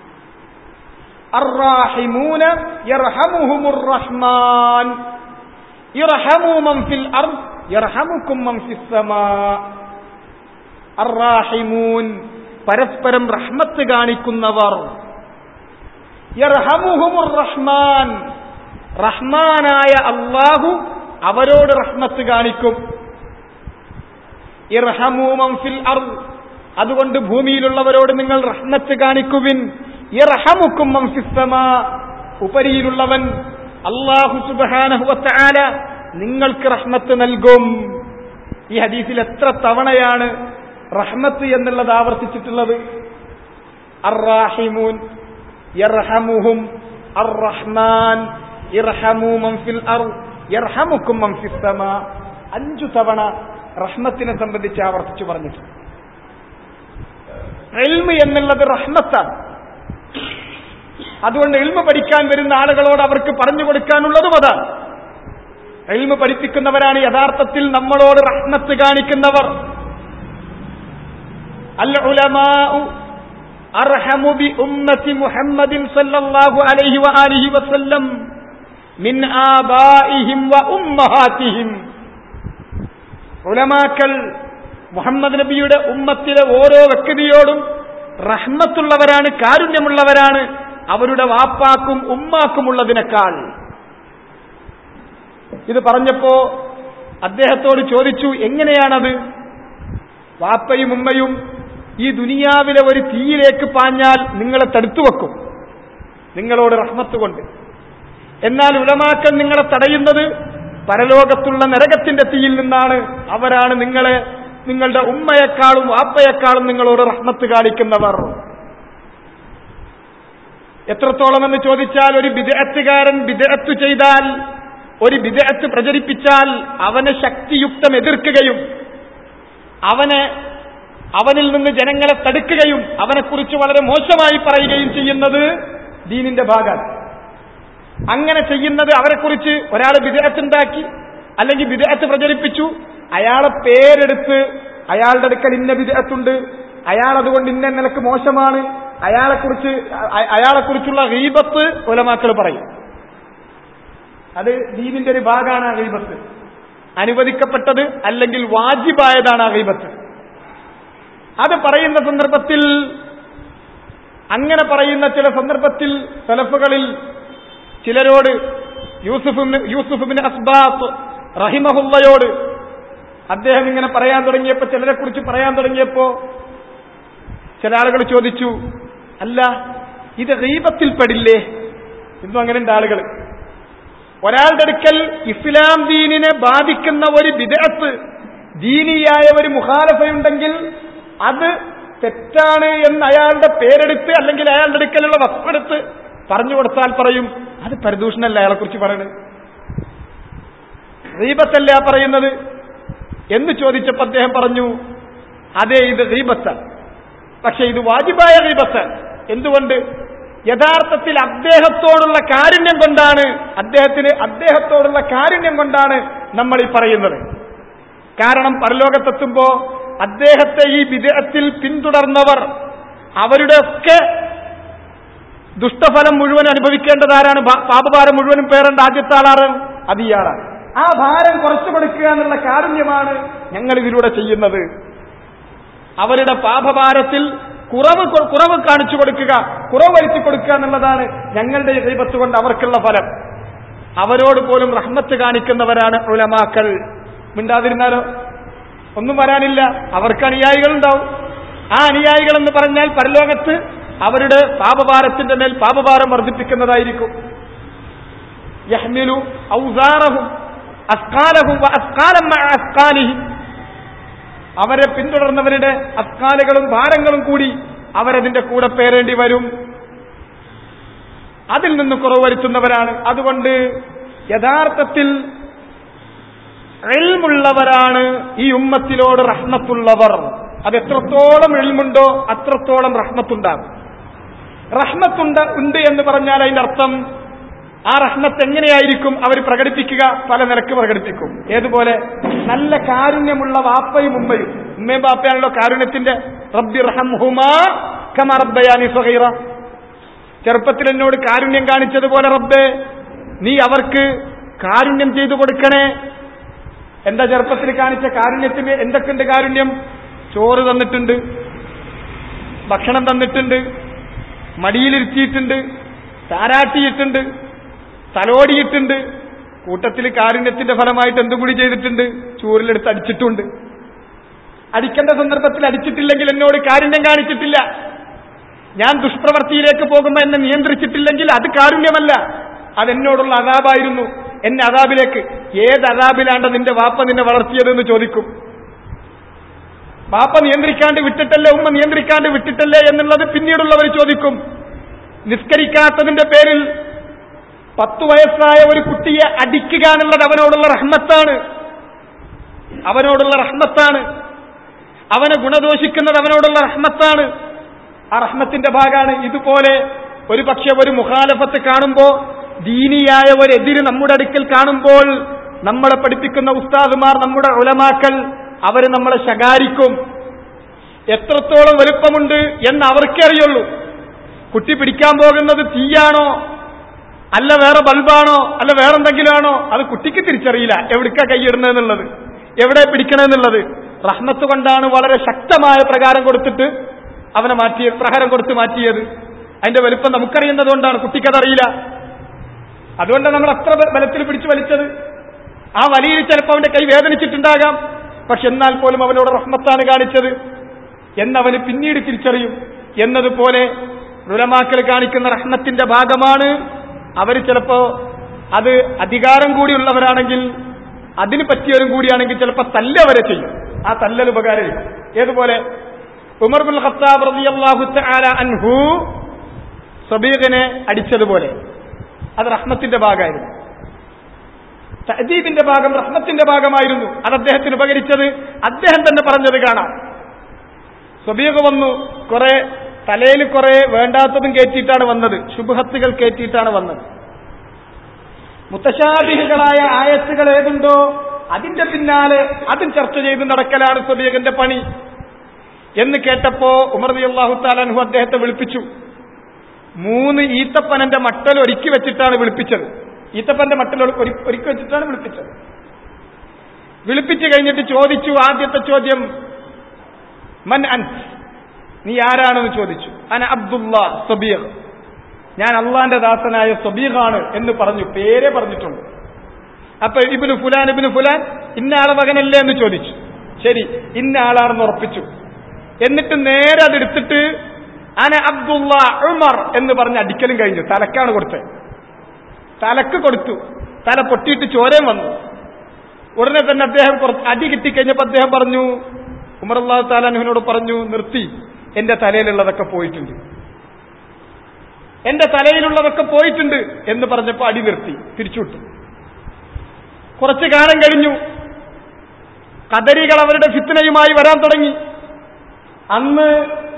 الراحمون يرحمهم الرحمن يرحموا من في الأرض يرحمكم من في السماء الراحمون പരസ്പരം റഹ്മത്ത് കാണിക്കുന്നവർ യർഹമുഹുമുർ റഹ്മാൻ റഹ്മാനായ അള്ളാഹു അവരോട് റഹ്മത്ത് കാണിക്കും ഇർഹമൂമം ഫിൽ അർ അതുകൊണ്ട് ഭൂമിയിലുള്ളവരോട് നിങ്ങൾ റഹ്മത്ത് കാണിക്കുവിൻ ഇർഹമുക്കും മംഫിസ്സമാ ഉപരിയിലുള്ളവൻ അള്ളാഹു സുബാനഹുവത്താല നിങ്ങൾക്ക് റഹ്മത്ത് നൽകും ഈ ഹദീസിൽ എത്ര തവണയാണ് റഹ്മത്ത് എന്നുള്ളത് ആവർത്തിച്ചിട്ടുള്ളത് അറാഹിമൂൻ യർഹമുഹും അർറഹ്മാൻ ഇർഹമു മൻ ഫിൽ അർ യർഹമുക്കും മൻ ഫിസ് സമാ അഞ്ചു തവണ റഹ്മത്തിനെ സംബന്ധിച്ച് ആവർത്തിച്ചു പറഞ്ഞിട്ടുണ്ട് എൽമ് എന്നുള്ളത് റഹ്മത്താണ് അതുകൊണ്ട് എൽമ പഠിക്കാൻ വരുന്ന ആളുകളോട് അവർക്ക് പറഞ്ഞു കൊടുക്കാനുള്ളതും അതാണ് എൽമ പഠിപ്പിക്കുന്നവരാണ് യഥാർത്ഥത്തിൽ നമ്മളോട് റഹ്മത്ത് കാണിക്കുന്നവർ അൽ ഉലമാഉ അർഹമു ബി ഉമ്മത്തി മുഹമ്മദിൻ സല്ലല്ലാഹു അലൈഹി വആലിഹി വസല്ലം മിൻ ആബാഇഹിം വ ഉമ്മഹാത്തിഹിം ഉലമാക്കൾ മുഹമ്മദ് നബിയുടെ ഉമ്മത്തിലെ ഓരോ വ്യക്തിയോടും റഹ്മത്തുള്ളവരാണ് കാരുണ്യമുള്ളവരാണ് അവരുടെ വാപ്പാക്കും ഉമ്മാക്കുമുള്ളതിനേക്കാൾ ഇത് പറഞ്ഞപ്പോ അദ്ദേഹത്തോട് ചോദിച്ചു എങ്ങനെയാണത് വാപ്പയും ഉമ്മയും ഈ ദുനിയാവിലെ ഒരു തീയിലേക്ക് പാഞ്ഞാൽ നിങ്ങളെ തടുത്തു വെക്കും നിങ്ങളോട് റഹ്മത്ത് കൊണ്ട് എന്നാൽ ഉലമാക്കൾ നിങ്ങളെ തടയുന്നത് പരലോകത്തുള്ള നരകത്തിന്റെ തീയിൽ നിന്നാണ് അവരാണ് നിങ്ങളെ നിങ്ങളുടെ ഉമ്മയെക്കാളും വാപ്പയെക്കാളും നിങ്ങളോട് റഹ്മത്ത് കാണിക്കുന്നവർ എത്രത്തോളം എന്ന് ചോദിച്ചാൽ ഒരു വിദഗ്ധകാരൻ വിദഗ്ധ ചെയ്താൽ ഒരു വിദഗ്ധ പ്രചരിപ്പിച്ചാൽ അവനെ ശക്തിയുക്തം എതിർക്കുകയും അവനെ അവനിൽ നിന്ന് ജനങ്ങളെ തടുക്കുകയും അവനെക്കുറിച്ച് വളരെ മോശമായി പറയുകയും ചെയ്യുന്നത് ദീനിന്റെ ഭാഗമാണ് അങ്ങനെ ചെയ്യുന്നത് അവരെക്കുറിച്ച് ഒരാൾ വിദേഹത്തുണ്ടാക്കി അല്ലെങ്കിൽ വിദേഹത്ത് പ്രചരിപ്പിച്ചു അയാളെ പേരെടുത്ത് അയാളുടെ അടുക്കൽ ഇന്ന വിദേഹത്തുണ്ട് അയാൾ അതുകൊണ്ട് ഇന്ന നിലക്ക് മോശമാണ് അയാളെക്കുറിച്ച് അ- അയാളെക്കുറിച്ചുള്ള റീബത്ത് ഒലമാക്കൾ പറയും അത് ദീനിന്റെ ഒരു ഭാഗമാണ് ആ റീബത്ത് അനുവദിക്കപ്പെട്ടത് അല്ലെങ്കിൽ വാജിബായതാണ് ആ റീബത്ത് അത് പറയുന്ന സന്ദർഭത്തിൽ അങ്ങനെ പറയുന്ന ചില സന്ദർഭത്തിൽ സലഫുകളിൽ ചിലരോട് യൂസുഫ് യൂസുഫിന് അസ്ബാത്ത് റഹിമഹുല്ലയോട് അദ്ദേഹം ഇങ്ങനെ പറയാൻ തുടങ്ങിയപ്പോ ചിലരെ കുറിച്ച് പറയാൻ തുടങ്ങിയപ്പോ ചില ആളുകൾ ചോദിച്ചു അല്ല ഇത് റീബത്തിൽപ്പെടില്ലേ ഇന്നും അങ്ങനെ ഉണ്ട് ആളുകൾ ഒരാളുടെ അടുക്കൽ ഇസ്ലാം ദീനിനെ ബാധിക്കുന്ന ഒരു വിദഗ്ധത്ത് ദീനിയായ ഒരു മുഖാലഫയുണ്ടെങ്കിൽ അത് തെറ്റാണ് എന്ന് അയാളുടെ പേരെടുത്ത് അല്ലെങ്കിൽ അയാളുടെ അടുക്കലുള്ള വസ്തുവെടുത്ത് പറഞ്ഞു കൊടുത്താൽ പറയും അത് പരിദൂഷണല്ല അയാളെ കുറിച്ച് പറയണത് റീബത്തല്ല പറയുന്നത് എന്ന് ചോദിച്ചപ്പോൾ അദ്ദേഹം പറഞ്ഞു അതെ ഇത് റീബത്താണ് പക്ഷെ ഇത് വാജിബായ റീബത്താണ് എന്തുകൊണ്ട് യഥാർത്ഥത്തിൽ അദ്ദേഹത്തോടുള്ള കാരുണ്യം കൊണ്ടാണ് അദ്ദേഹത്തിന് അദ്ദേഹത്തോടുള്ള കാരുണ്യം കൊണ്ടാണ് നമ്മൾ ഈ പറയുന്നത് കാരണം പരലോകത്തെത്തുമ്പോ അദ്ദേഹത്തെ ഈ വിദേഹത്തിൽ പിന്തുടർന്നവർ അവരുടെ ഒക്കെ ദുഷ്ടഫലം മുഴുവൻ അനുഭവിക്കേണ്ടത് ആരാണ് പാ- പാപഭാരം മുഴുവനും പേരേണ്ട ആദ്യത്തെ ആളാണ് അത് ഇയാളാണ് ആ ഭാരം കുറച്ചു കൊടുക്കുക എന്നുള്ള കാരുണ്യമാണ് ഞങ്ങൾ ഇതിലൂടെ ചെയ്യുന്നത് അവരുടെ പാപഭാരത്തിൽ കുറവ് കൊ- കുറവ് കാണിച്ചു കൊടുക്കുക കുറവ് വരുത്തി കൊടുക്കുക എന്നുള്ളതാണ് ഞങ്ങളുടെ ദൈവത്ത് കൊണ്ട് അവർക്കുള്ള ഫലം അവരോട് പോലും റഹ്മത്ത് കാണിക്കുന്നവരാണ് ഉലമാക്കൾ മിണ്ടാതിരുന്നാലോ ഒന്നും വരാനില്ല അവർക്ക് അനുയായികളുണ്ടാവും ആ അനുയായികൾ എന്ന് പറഞ്ഞാൽ പരലോകത്ത് അവരുടെ പാപഭാരത്തിന്റെ മേൽ പാപഭാരം വർദ്ധിപ്പിക്കുന്നതായിരിക്കും യഹ്മിലു ഔസാറഹും അസ്കാലഹും വ അസ്കാലം മഅ അസ്കാലിഹിം അവരെ പിന്തുടർന്നവരുടെ അസ്കാലുകളും ഭാരങ്ങളും കൂടി അവരതിന്റെ കൂടെ പേരേണ്ടി വരും അതിൽ നിന്ന് കുറവ് വരുത്തുന്നവരാണ് അതുകൊണ്ട് യഥാർത്ഥത്തിൽ എൽമുള്ളവരാണ് ഈ ഉമ്മത്തിലോട് റഹ്മത്തുള്ളവർ അത് എത്രത്തോളം എൽമുണ്ടോ അത്രത്തോളം റഹ്മത്തുണ്ടാകും റഹ്മത്തുണ്ട് ഉണ്ട് എന്ന് പറഞ്ഞാൽ അതിന്റെ അർത്ഥം ആ റഹ്മത്ത് എങ്ങനെയായിരിക്കും അവർ പ്രകടിപ്പിക്കുക പല നിലക്ക് പ്രകടിപ്പിക്കും ഏതുപോലെ നല്ല കാരുണ്യമുള്ള വാപ്പയും ഉമ്മയും ഉമ്മയും ബാപ്പയാണല്ലോ കാരുണ്യത്തിന്റെ റബ്ബി റഹംഹുമാ കമ റബ്ബയാനി സഹീറ ചെറുപ്പത്തിൽ എന്നോട് കാരുണ്യം കാണിച്ചതുപോലെ റബ്ബേ നീ അവർക്ക് കാരുണ്യം ചെയ്തു കൊടുക്കണേ എന്താ ചെറുപ്പത്തിൽ കാണിച്ച കാരുണ്യത്തിന് എന്തൊക്കെയുണ്ട് കാരുണ്യം ചോറ് തന്നിട്ടുണ്ട് ഭക്ഷണം തന്നിട്ടുണ്ട് മടിയിലിരുത്തിയിട്ടുണ്ട് താരാട്ടിയിട്ടുണ്ട് തലോടിയിട്ടുണ്ട് കൂട്ടത്തിൽ കാരുണ്യത്തിന്റെ ഫലമായിട്ട് എന്തും കൂടി ചെയ്തിട്ടുണ്ട് ചൂരിലെടുത്ത് അടിച്ചിട്ടുണ്ട് അടിക്കേണ്ട സന്ദർഭത്തിൽ അടിച്ചിട്ടില്ലെങ്കിൽ എന്നോട് കാരുണ്യം കാണിച്ചിട്ടില്ല ഞാൻ ദുഷ്പ്രവർത്തിയിലേക്ക് പോകുമ്പോൾ എന്നെ നിയന്ത്രിച്ചിട്ടില്ലെങ്കിൽ അത് കാരുണ്യമല്ല അതെന്നോടുള്ള അതാബായിരുന്നു എന്നെ അതാബിലേക്ക് ഏത് അതാബിലാണ്ട് നിന്റെ വാപ്പ നിന്നെ വളർത്തിയതെന്ന് ചോദിക്കും വാപ്പ നിയന്ത്രിക്കാണ്ട് വിട്ടിട്ടല്ലേ ഉമ്മ നിയന്ത്രിക്കാണ്ട് വിട്ടിട്ടല്ലേ എന്നുള്ളത് പിന്നീടുള്ളവർ ചോദിക്കും നിസ്കരിക്കാത്തതിന്റെ പേരിൽ പത്തു വയസ്സായ ഒരു കുട്ടിയെ അടിക്കുക എന്നുള്ളത് അവനോടുള്ള റഹ്മത്താണ് അവനോടുള്ള റഹ്മത്താണ് അവനെ ഗുണദോഷിക്കുന്നത് അവനോടുള്ള റഹ്മത്താണ് ആ റഹ്മത്തിന്റെ ഭാഗമാണ് ഇതുപോലെ ഒരു പക്ഷെ ഒരു മുഖാലഫത്ത് കാണുമ്പോ ദീനിയായ ഒരു എതിര് നമ്മുടെ അടുക്കൽ കാണുമ്പോൾ നമ്മളെ പഠിപ്പിക്കുന്ന ഉസ്താദുമാർ നമ്മുടെ ഉലമാക്കൾ അവര് നമ്മളെ ശകാരിക്കും എത്രത്തോളം വലുപ്പമുണ്ട് എന്ന് അവർക്കേ അറിയുള്ളൂ കുട്ടി പിടിക്കാൻ പോകുന്നത് തീയാണോ അല്ല വേറെ ബൾബാണോ അല്ല വേറെ എന്തെങ്കിലും ആണോ അത് കുട്ടിക്ക് തിരിച്ചറിയില്ല എവിടേക്കാ കൈയിടുന്നതെന്നുള്ളത് എവിടെ പിടിക്കണമെന്നുള്ളത് റഹ്മത്ത് കൊണ്ടാണ് വളരെ ശക്തമായ പ്രകാരം കൊടുത്തിട്ട് അവനെ മാറ്റിയത് പ്രഹരം കൊടുത്ത് മാറ്റിയത് അതിന്റെ വലുപ്പം നമുക്കറിയുന്നത് കൊണ്ടാണ് കുട്ടിക്കതറിയില്ല അതുകൊണ്ടാണ് നമ്മൾ അത്ര ബ- ബലത്തിൽ പിടിച്ചു വലിച്ചത് ആ വലിയിൽ ചിലപ്പോൾ അവന്റെ കൈ വേദനിച്ചിട്ടുണ്ടാകാം പക്ഷെ എന്നാൽ പോലും അവനോട് റഹ്മത്താണ് കാണിച്ചത് എന്നവന് പിന്നീട് തിരിച്ചറിയും എന്നതുപോലെ നുലമാക്കൽ കാണിക്കുന്ന റഹ്മത്തിന്റെ ഭാഗമാണ് അവർ ചിലപ്പോ അത് അധികാരം കൂടിയുള്ളവരാണെങ്കിൽ അതിന് പറ്റിയവരും കൂടിയാണെങ്കിൽ ചിലപ്പോൾ തല്ലവരെ ചെയ്യും ആ തല്ലൽ ഉപകാരമില്ല ഏതുപോലെ ഉമർ ബുൽ ഖത്താബ് റളിയല്ലാഹു തആല അൻഹു സബീഖിനെ അടിച്ചതുപോലെ അത് റഹ്മത്തിന്റെ ഭാഗമായിരുന്നു തഅദീബിന്റെ ഭാഗം റഹ്മത്തിന്റെ ഭാഗമായിരുന്നു അത് അദ്ദേഹത്തിന് ഉപകരിച്ചത് അദ്ദേഹം തന്നെ പറഞ്ഞത് കാണാം സബീഖ് വന്നു കുറെ തലയിൽ കുറെ വേണ്ടാത്തതും കയറ്റിയിട്ടാണ് വന്നത് ശുഭഹത്തുകൾ കയറ്റിയിട്ടാണ് വന്നത് മുത്തശാബിഹുകളായ ആയത്തുകൾ ഏതുണ്ടോ അതിന്റെ പിന്നാലെ അതും ചർച്ച ചെയ്ത് നടക്കലാണ് സബീഖിന്റെ പണി എന്ന് കേട്ടപ്പോ ഉമർ അള്ളാഹു താലാൻഹു അദ്ദേഹത്തെ വിളിപ്പിച്ചു മൂന്ന് ഈത്തപ്പനന്റെ മട്ടൽ ഒരുക്കി വെച്ചിട്ടാണ് വിളിപ്പിച്ചത് ഈത്തപ്പന്റെ മട്ടൽ ഒരു- ഒരു- ഒരുക്കി വെച്ചിട്ടാണ് വിളിപ്പിച്ചത് വിളിപ്പിച്ചു കഴിഞ്ഞിട്ട് ചോദിച്ചു ആദ്യത്തെ ചോദ്യം മൻ അൻ നീ ആരാണെന്ന് ചോദിച്ചു അന അബ്ദുള്ള സബീർ ഞാൻ അള്ളാന്റെ ദാസനായ സബീഖാണ് എന്ന് പറഞ്ഞു പേരെ പറഞ്ഞിട്ടുണ്ട് അപ്പൊ ഇബിന് ഫുലാൻ ഇബിന് ഫുലാൻ ഇന്ന ആളെ മകനല്ലേ എന്ന് ചോദിച്ചു ശരി ഇന്ന ആളാണെന്ന് ഉറപ്പിച്ചു എന്നിട്ട് നേരെ അതെടുത്തിട്ട് അന അബ്ദുള്ള ഉമർ എന്ന് പറഞ്ഞ് അടിക്കലും കഴിഞ്ഞു തലക്കാണ് കൊടുത്തത് തലക്ക് കൊടുത്തു തല പൊട്ടിയിട്ട് ചോരയും വന്നു ഉടനെ തന്നെ അദ്ദേഹം കുറച്ച് അടി കിട്ടിക്കഴിഞ്ഞപ്പോൾ അദ്ദേഹം പറഞ്ഞു ഉമർ അള്ളാഹു താലാനുവിനോട് പറഞ്ഞു നിർത്തി എന്റെ തലയിലുള്ളതൊക്കെ പോയിട്ടുണ്ട് എന്റെ തലയിലുള്ളതൊക്കെ പോയിട്ടുണ്ട് എന്ന് പറഞ്ഞപ്പോൾ അടി നിർത്തി തിരിച്ചുവിട്ടു കുറച്ചു കാലം കഴിഞ്ഞു കദരികൾ അവരുടെ ഫിത്തനയുമായി വരാൻ തുടങ്ങി അന്ന്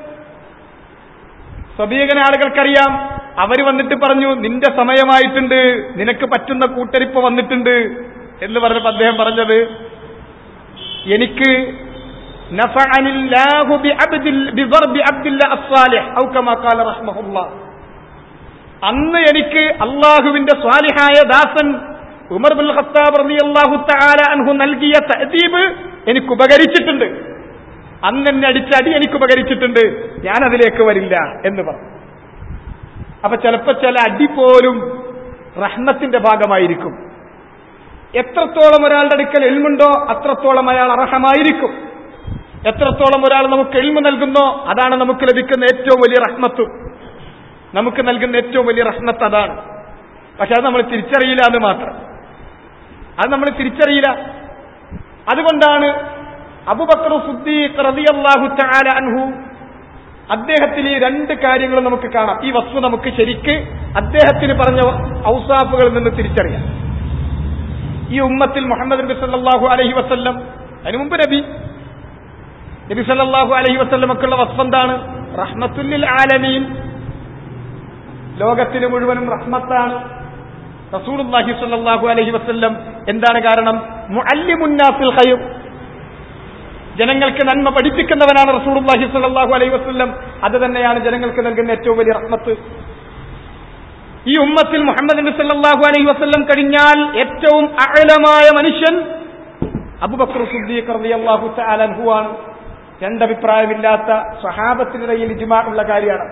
സ്വബീകന ആളുകൾക്കറിയാം അവര് വന്നിട്ട് പറഞ്ഞു നിന്റെ സമയമായിട്ടുണ്ട് നിനക്ക് പറ്റുന്ന കൂട്ടരിപ്പ് വന്നിട്ടുണ്ട് എന്ന് പറഞ്ഞപ്പോ അദ്ദേഹം പറഞ്ഞത് എനിക്ക് നഫഅനില്ലാഹു ബിഅബ്ദിൽ- ബിദർബി അബ്ദില്ല അസ്സാലിഹ് ഔ കമാ ഖാല റഹ്മഹുല്ലാഹ്. അന്ന് എനിക്ക് അള്ളാഹുവിന്റെ സ്വാലിഹായ ദാസൻ ഉമർ ബുൽ ഖത്താബ് റളിയല്ലാഹു തആല അൻഹു നൽകിയ തഅദീബ് എനിക്ക് ഉപകരിച്ചിട്ടുണ്ട് അന്ന് എന്നെ അടിച്ച അടി എനിക്ക് ഉപകരിച്ചിട്ടുണ്ട് ഞാൻ അതിലേക്ക് വരില്ല എന്ന് പറഞ്ഞു അപ്പൊ ചിലപ്പോ ചില അടി പോലും റഹ്മത്തിന്റെ ഭാഗമായിരിക്കും എത്രത്തോളം ഒരാളുടെ അടുക്കൽ എൽമുണ്ടോ അത്രത്തോളം അയാൾ അർഹമായിരിക്കും എത്രത്തോളം ഒരാൾ നമുക്ക് എൽമ് നൽകുന്നോ അതാണ് നമുക്ക് ലഭിക്കുന്ന ഏറ്റവും വലിയ റഹ്മത്തും നമുക്ക് നൽകുന്ന ഏറ്റവും വലിയ റഹ്മത്ത് അതാണ് പക്ഷെ അത് നമ്മൾ തിരിച്ചറിയില്ല എന്ന് മാത്രം അത് നമ്മൾ തിരിച്ചറിയില്ല അതുകൊണ്ടാണ് അബുബക്കർ സുദ്ദീഖ് റളിയല്ലാഹു തആല അൻഹു അദ്ദേഹത്തിൽ ഈ രണ്ട് കാര്യങ്ങൾ നമുക്ക് കാണാം ഈ വസ്തു നമുക്ക് ശരിക്ക് അദ്ദേഹത്തിന് പറഞ്ഞ ഔസാഫുകളിൽ നിന്ന് തിരിച്ചറിയാം ഈ ഉമ്മത്തിൽ മുഹമ്മദ് നബി സല്ലല്ലാഹു അലൈഹി വസല്ലം അതിനു മുമ്പ് നബി നബി സല്ലല്ലാഹു അലൈഹി വസല്ലമക്കുള്ള വസ്ഫ് എന്താണ് റഹ്മത്തുല്ലിൽ ആലമീൻ ലോകത്തിന് മുഴുവനും റഹ്മത്താണ് റസൂലുള്ളാഹി സ്വല്ലല്ലാഹു അലൈഹി വസല്ലം എന്താണ് കാരണം മുഅല്ലിമുന്നാസിൽ ഖൈർ ജനങ്ങൾക്ക് നന്മ പഠിപ്പിക്കുന്നവനാണ് റസൂലുള്ളാഹി സ്വല്ലല്ലാഹു അലൈഹി വസല്ലം അത് തന്നെയാണ് ജനങ്ങൾക്ക് നൽകുന്ന ഏറ്റവും വലിയ റഹ്മത്ത് ഈ ഉമ്മത്തിൽ മുഹമ്മദ് നബി സല്ലല്ലാഹു അലൈഹി വസല്ലം കഴിഞ്ഞാൽ ഏറ്റവും അഅലമായ മനുഷ്യൻ അബൂബക്കർ സിദ്ദീഖ് റളിയല്ലാഹു തആല അൻഹു ആണ് രണ്ടഭിപ്രായമില്ലാത്ത സ്വഹാബത്തിനിടയിൽ ഇജ്മാ ഉള്ള കാര്യമാണ്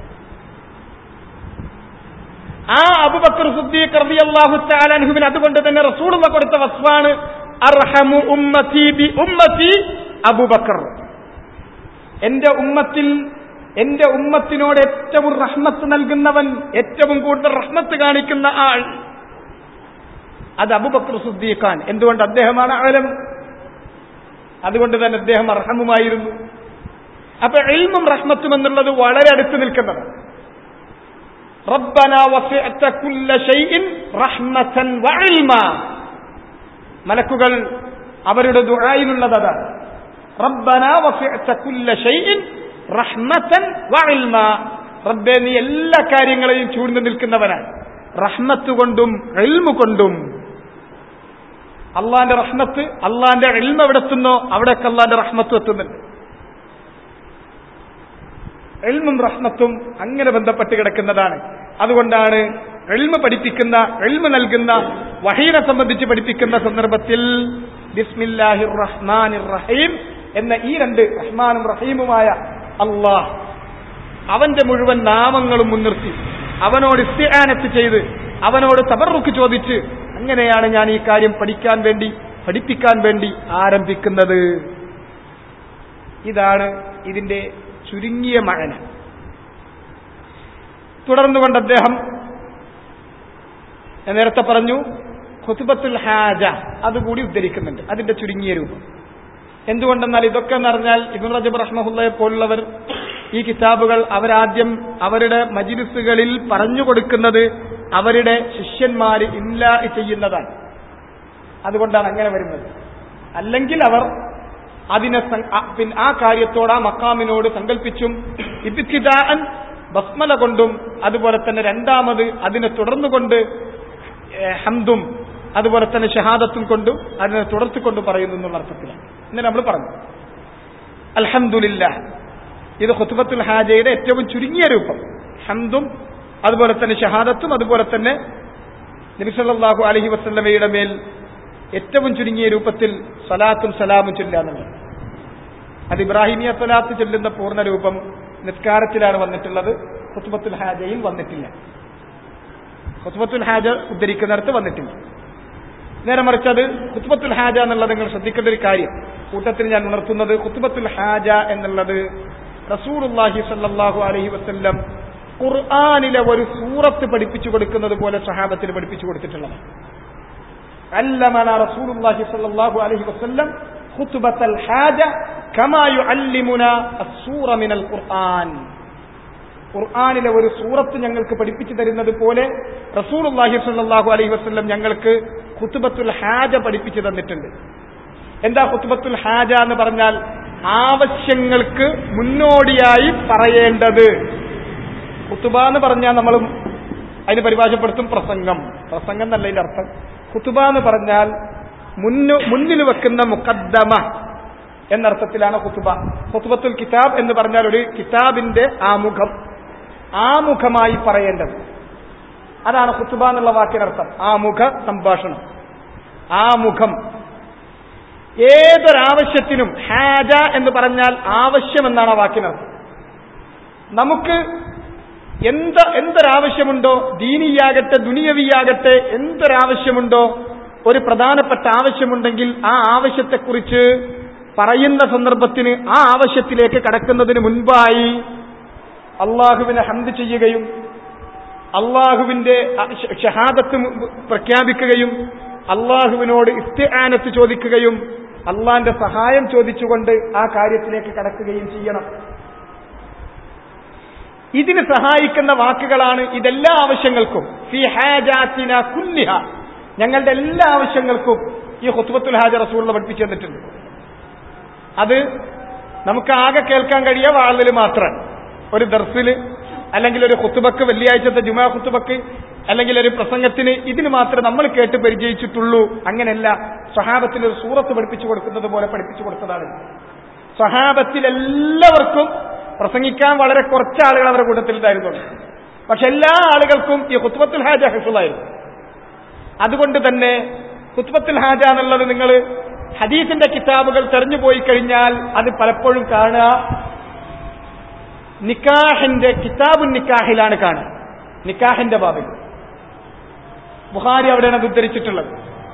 ആ അബുബക്കർ സിദ്ദീഖ് റളിയല്ലാഹു തആല അൻഹുവിന് അതുകൊണ്ട് തന്നെ റസൂലുള്ള കൊടുത്ത വസ്വാണ് അർഹമു ഉമ്മത്തി ബി ഉമ്മത്തി അബൂബക്കർ എന്റെ ഉമ്മത്തിൽ എന്റെ ഉമ്മത്തിനോട് ഏറ്റവും റഹ്മത്ത് നൽകുന്നവൻ ഏറ്റവും കൂടുതൽ റഹ്മത്ത് കാണിക്കുന്ന ആൾ അത് അബുബക്കർ സുദ്ദീഖാൻ എന്തുകൊണ്ട് അദ്ദേഹമാണ് ആലം അതുകൊണ്ട് തന്നെ അദ്ദേഹം അർഹമുമായിരുന്നു അപ്പൊ എൽമും റഹ്മത്തും എന്നുള്ളത് വളരെ അടുത്ത് നിൽക്കുന്നതാണ് റബ്ബന വസിഅത കുല്ല ഷൈഇൻ റഹ്മതൻ വഇൽമ മലക്കുകൾ അവരുടെ ദുആയിലുള്ളത് അതാണ് റബ്ബന വസിഅത കുല്ല ഷൈഇൻ റഹ്മതൻ വഇൽമ റബ്ബേ നീ എല്ലാ കാര്യങ്ങളെയും ചൂഴ്ന്നു നിൽക്കുന്നവനാണ് റഹ്മത്ത് കൊണ്ടും എൽമു കൊണ്ടും അള്ളാന്റെ റഹ്മത്ത് അള്ളാന്റെ എൽമ എവിടെ എത്തുന്നോ അവിടേക്ക് അള്ളാന്റെ റഹ്മത്ത് എത്തുന്നുണ്ട് എൽമും റഹ്മത്തും അങ്ങനെ ബന്ധപ്പെട്ട് കിടക്കുന്നതാണ് അതുകൊണ്ടാണ് എൽമ പഠിപ്പിക്കുന്ന എൽമ നൽകുന്ന വഹീനെ സംബന്ധിച്ച് പഠിപ്പിക്കുന്ന സന്ദർഭത്തിൽ ബിസ്മില്ലാഹിർ റഹ്മാനിർ റഹീം എന്ന ഈ രണ്ട് റഹ്മാനും റഹീമുമായ അള്ളാഹ് അവന്റെ മുഴുവൻ നാമങ്ങളും മുൻനിർത്തി അവനോട് ഇസ്തിആനത്ത് ചെയ്ത് അവനോട് തബറുക്ക് ചോദിച്ച് അങ്ങനെയാണ് ഞാൻ ഈ കാര്യം പഠിക്കാൻ വേണ്ടി പഠിപ്പിക്കാൻ വേണ്ടി ആരംഭിക്കുന്നത് ഇതാണ് ഇതിന്റെ ചുരുങ്ങിയ മഴന തുടർന്നുകൊണ്ട് അദ്ദേഹം ഞാൻ നേരത്തെ പറഞ്ഞു ഖുതുബത്തുൽ ഹാജ അതുകൂടി ഉദ്ധരിക്കുന്നുണ്ട് അതിന്റെ ചുരുങ്ങിയ രൂപം എന്തുകൊണ്ടെന്നാൽ ഇതൊക്കെ എന്ന് പറഞ്ഞാൽ ഇബുൻ റജബ് റഹ്മഹുല്ലയെ പോലുള്ളവർ ഈ കിതാബുകൾ അവരാദ്യം അവരുടെ മജിലിസുകളിൽ പറഞ്ഞു കൊടുക്കുന്നത് അവരുടെ ശിഷ്യന്മാര് ഇല്ല ചെയ്യുന്നതാണ് അതുകൊണ്ടാണ് അങ്ങനെ വരുന്നത് അല്ലെങ്കിൽ അവർ അതിനെ സം- ആ- പിൻ- ആ കാര്യത്തോട് ആ മക്കാമിനോട് സങ്കല്പിച്ചും ഇബിത്തിദാൻ ബസ്മല കൊണ്ടും അതുപോലെ തന്നെ രണ്ടാമത് അതിനെ തുടർന്നുകൊണ്ട് ഏഹ്, ഹംദും അതുപോലെ തന്നെ ഷഹാദത്തും കൊണ്ടും അതിനെ തുടർത്തിക്കൊണ്ടും പറയുന്നു എന്നുള്ള അർത്ഥത്തിലാണ് ഇന്നലെ നമ്മൾ പറഞ്ഞു അൽഹംദുലില്ല ഇത് ഖുത്ബത്തുൽ ഹാജയുടെ ഏറ്റവും ചുരുങ്ങിയ രൂപം ഹംദും അതുപോലെ തന്നെ ഷഹാദത്തും അതുപോലെ തന്നെ നബിസല്ലാഹു അലഹി വസ്ല്ലമയുടെ മേൽ ഏറ്റവും ചുരുങ്ങിയ രൂപത്തിൽ സലാത്തും സലാമും ചൊല്ലുക എന്നുള്ളത് അത് ഇബ്രാഹിമിയ സലാത്ത് ചൊല്ലുന്ന പൂർണ്ണ രൂപം നിസ്കാരത്തിലാണ് വന്നിട്ടുള്ളത് ഖുത്ബത്തുൽ ഹാജയിൽ വന്നിട്ടില്ല ഖുത്ബത്തുൽ ഹാജ ഉദ്ധരിക്കുന്നിടത്ത് വന്നിട്ടില്ല നേരെ മറിച്ച് അത് ഖുത്ബത്തുൽ ഹാജ എന്നുള്ളത് നിങ്ങൾ ശ്രദ്ധിക്കേണ്ട ഒരു കാര്യം കൂട്ടത്തിൽ ഞാൻ ഉണർത്തുന്നത് ഖുത്ബത്തുൽ ഹാജ എന്നുള്ളത് റസൂറുല്ലാഹി സല്ലല്ലാഹു അലൈഹി വസല്ലം ഖുർആനിലെ ഒരു സൂറത്ത് പഠിപ്പിച്ചു കൊടുക്കുന്നത് പോലെ സഹാബത്തിന് പഠിപ്പിച്ചു കൊടുത്തിട്ടുള്ളത് علمنا رسول الله صلى الله عليه وسلم خطبة الحاجة كما يعلمنا السورة من القرآن ഖുർആാനിലെ ഒരു സൂറത്ത് ഞങ്ങൾക്ക് പഠിപ്പിച്ചു തരുന്നത് പോലെ റസൂലുള്ളാഹി സ്വല്ലല്ലാഹു അലൈഹി വസല്ലം ഞങ്ങൾക്ക് ഖുത്ബത്തുൽ ഹാജ പഠിപ്പിച്ചു തന്നിട്ടുണ്ട് എന്താ ഖുത്ബത്തുൽ ഹാജ എന്ന് പറഞ്ഞാൽ ആവശ്യങ്ങൾക്ക് മുന്നോടിയായി പറയേണ്ടത് ഖുത്തുബ എന്ന് പറഞ്ഞാൽ നമ്മൾ അതിന് പരിഭാഷപ്പെടുത്തും പ്രസംഗം പ്രസംഗം എന്നല്ല അതിന്റെ അർത്ഥം ഖുത്തുബ എന്ന് പറഞ്ഞാൽ മുന്നു മുന്നിൽ വെക്കുന്ന മുഖദ്ദമ എന്നർത്ഥത്തിലാണ് ഖുത്തുബ ഖുത്തുബത്തുൽ കിതാബ് എന്ന് പറഞ്ഞാൽ ഒരു കിതാബിന്റെ ആമുഖം ആമുഖമായി പറയേണ്ടത് അതാണ് ഖുത്തുബ എന്നുള്ള വാക്കിനർത്ഥം ആമുഖ സംഭാഷണം ആമുഖം ഏതൊരാവശ്യത്തിനും ഹാജ എന്ന് പറഞ്ഞാൽ ആവശ്യം എന്നാണ് ആ വാക്കിനർത്ഥം നമുക്ക് എന്ത് എന്തൊരാവശ്യമുണ്ടോ ദീനിയാകട്ടെ ദുനിയവിയാകട്ടെ എന്തൊരാവശ്യമുണ്ടോ ഒരു പ്രധാനപ്പെട്ട ആവശ്യമുണ്ടെങ്കിൽ ആ ആവശ്യത്തെക്കുറിച്ച് പറയുന്ന സന്ദർഭത്തിന് ആ ആവശ്യത്തിലേക്ക് കടക്കുന്നതിന് മുൻപായി അള്ളാഹുവിനെ ഹന്ത് ചെയ്യുകയും അള്ളാഹുവിന്റെ ഷ- ഷഹാദത്ത് പ്രഖ്യാപിക്കുകയും അള്ളാഹുവിനോട് ഇസ്തിആനത്ത് ചോദിക്കുകയും അള്ളാന്റെ സഹായം ചോദിച്ചുകൊണ്ട് ആ കാര്യത്തിലേക്ക് കടക്കുകയും ചെയ്യണം ഇതിന് സഹായിക്കുന്ന വാക്കുകളാണ് ഇതെല്ലാ ആവശ്യങ്ങൾക്കും ഫി ഹാജാത്തിന കുല്ലിഹ ഞങ്ങളുടെ എല്ലാ ആവശ്യങ്ങൾക്കും ഈ ഹുത്തുബത്തുൽ ഹാജ റസൂള്ള പഠിപ്പിച്ചു തന്നിട്ടുണ്ട് അത് നമുക്ക് ആകെ കേൾക്കാൻ കഴിയ വാളിൽ മാത്രം ഒരു ദർസിൽ അല്ലെങ്കിൽ ഒരു കുത്തുബക്ക് വെള്ളിയാഴ്ചത്തെ ജുമാ കുത്തുബക്ക് അല്ലെങ്കിൽ ഒരു പ്രസംഗത്തിന് ഇതിന് മാത്രമേ നമ്മൾ കേട്ട് പരിചയിച്ചിട്ടുള്ളൂ അങ്ങനെയല്ല സ്വഹാബത്തിൽ ഒരു സൂറത്ത് പഠിപ്പിച്ചു കൊടുക്കുന്നത് പോലെ പഠിപ്പിച്ചു കൊടുത്തതാണ് സ്വഹാബത്തിൽ എല്ലാവർക്കും പ്രസംഗിക്കാൻ വളരെ കുറച്ച് ആളുകൾ അവരുടെ കൂട്ടത്തിൽ ഉണ്ടായിരുന്നുള്ളൂ പക്ഷെ എല്ലാ ആളുകൾക്കും ഈ ഹുത്ബത്തുൽ ഹാജ ഹിഫുള്ളായിരുന്നു അതുകൊണ്ട് തന്നെ ഹുത്ബത്തുൽ ഹാജ എന്നുള്ളത് നിങ്ങൾ ഹദീസിന്റെ കിതാബുകൾ തെരഞ്ഞു പോയി കഴിഞ്ഞാൽ അത് പലപ്പോഴും കാണുക നിക്കാഹിന്റെ കിതാബുൻ നിക്കാഹിലാണ് കാണുക നിക്കാഹിന്റെ ബാബിൽ ബുഖാരി അവിടെയാണ് അത് ഉദ്ധരിച്ചിട്ടുള്ളത്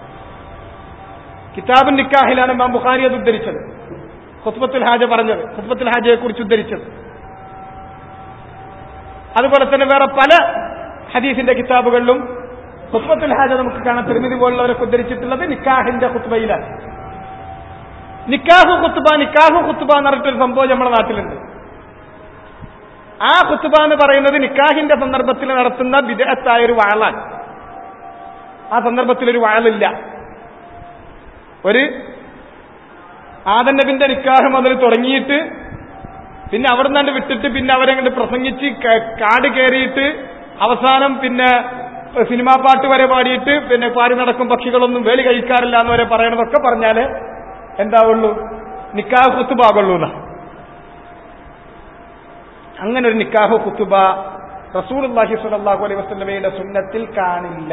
കിതാബുൻ നിക്കാഹിലാണ് ഇമാം ബുഖാരി അത് ഉദ്ധരിച്ചത് ഖുത്ബത്തുൽ ഹാജ പറഞ്ഞത് ഖുത്ബത്തുൽ ഹാജയെ കുറിച്ച് ഉദ്ധരിച്ചത് അതുപോലെ തന്നെ വേറെ പല ഹദീസിന്റെ കിതാബുകളിലും ഖുത്ബത്തുൽ ഹാജ നമുക്ക് കാണാൻ തിരുമതി പോലുള്ളവരൊക്കെ ഉദ്ധരിച്ചിട്ടുള്ളത് നിക്കാഹിന്റെ ഖുത്ബയിലാണ് നിക്കാഹു ഖുത്ബ നിക്കാഹു ഖുത്ബ എന്ന് പറഞ്ഞിട്ടൊരു സംഭവം നമ്മുടെ നാട്ടിലുണ്ട് ആ ഖുത്ബ എന്ന് പറയുന്നത് നിക്കാഹിന്റെ സന്ദർഭത്തിൽ നടത്തുന്ന വിദഗ്ധത്തായ ഒരു വാളാണ് ആ സന്ദർഭത്തിൽ ഒരു വാളില്ല ഒരു ആദൻ നബിന്റെ നിക്കാഹ് മുതൽ തുടങ്ങിയിട്ട് പിന്നെ അവിടെ നിന്നാണ്ട് വിട്ടിട്ട് പിന്നെ അവരങ്ങോട്ട് പ്രസംഗിച്ച് ക- കാട് കയറിയിട്ട് അവസാനം പിന്നെ സിനിമാ പാട്ട് വരെ പാടിയിട്ട് പിന്നെ പാരി നടക്കും പക്ഷികളൊന്നും വേലി കഴിക്കാറില്ല എന്ന് വരെ പറയണതൊക്കെ പറഞ്ഞാല് എന്താവുള്ളൂ നിക്കാഹ് കുത്തുപാകുള്ളൂ എന്നാ അങ്ങനെ ഒരു നിക്കാഹ് കുത്തുബ റസൂലുള്ളാഹി സ്വല്ലല്ലാഹു അലൈഹി വസല്ലമയുടെ സുന്നത്തിൽ കാണില്ല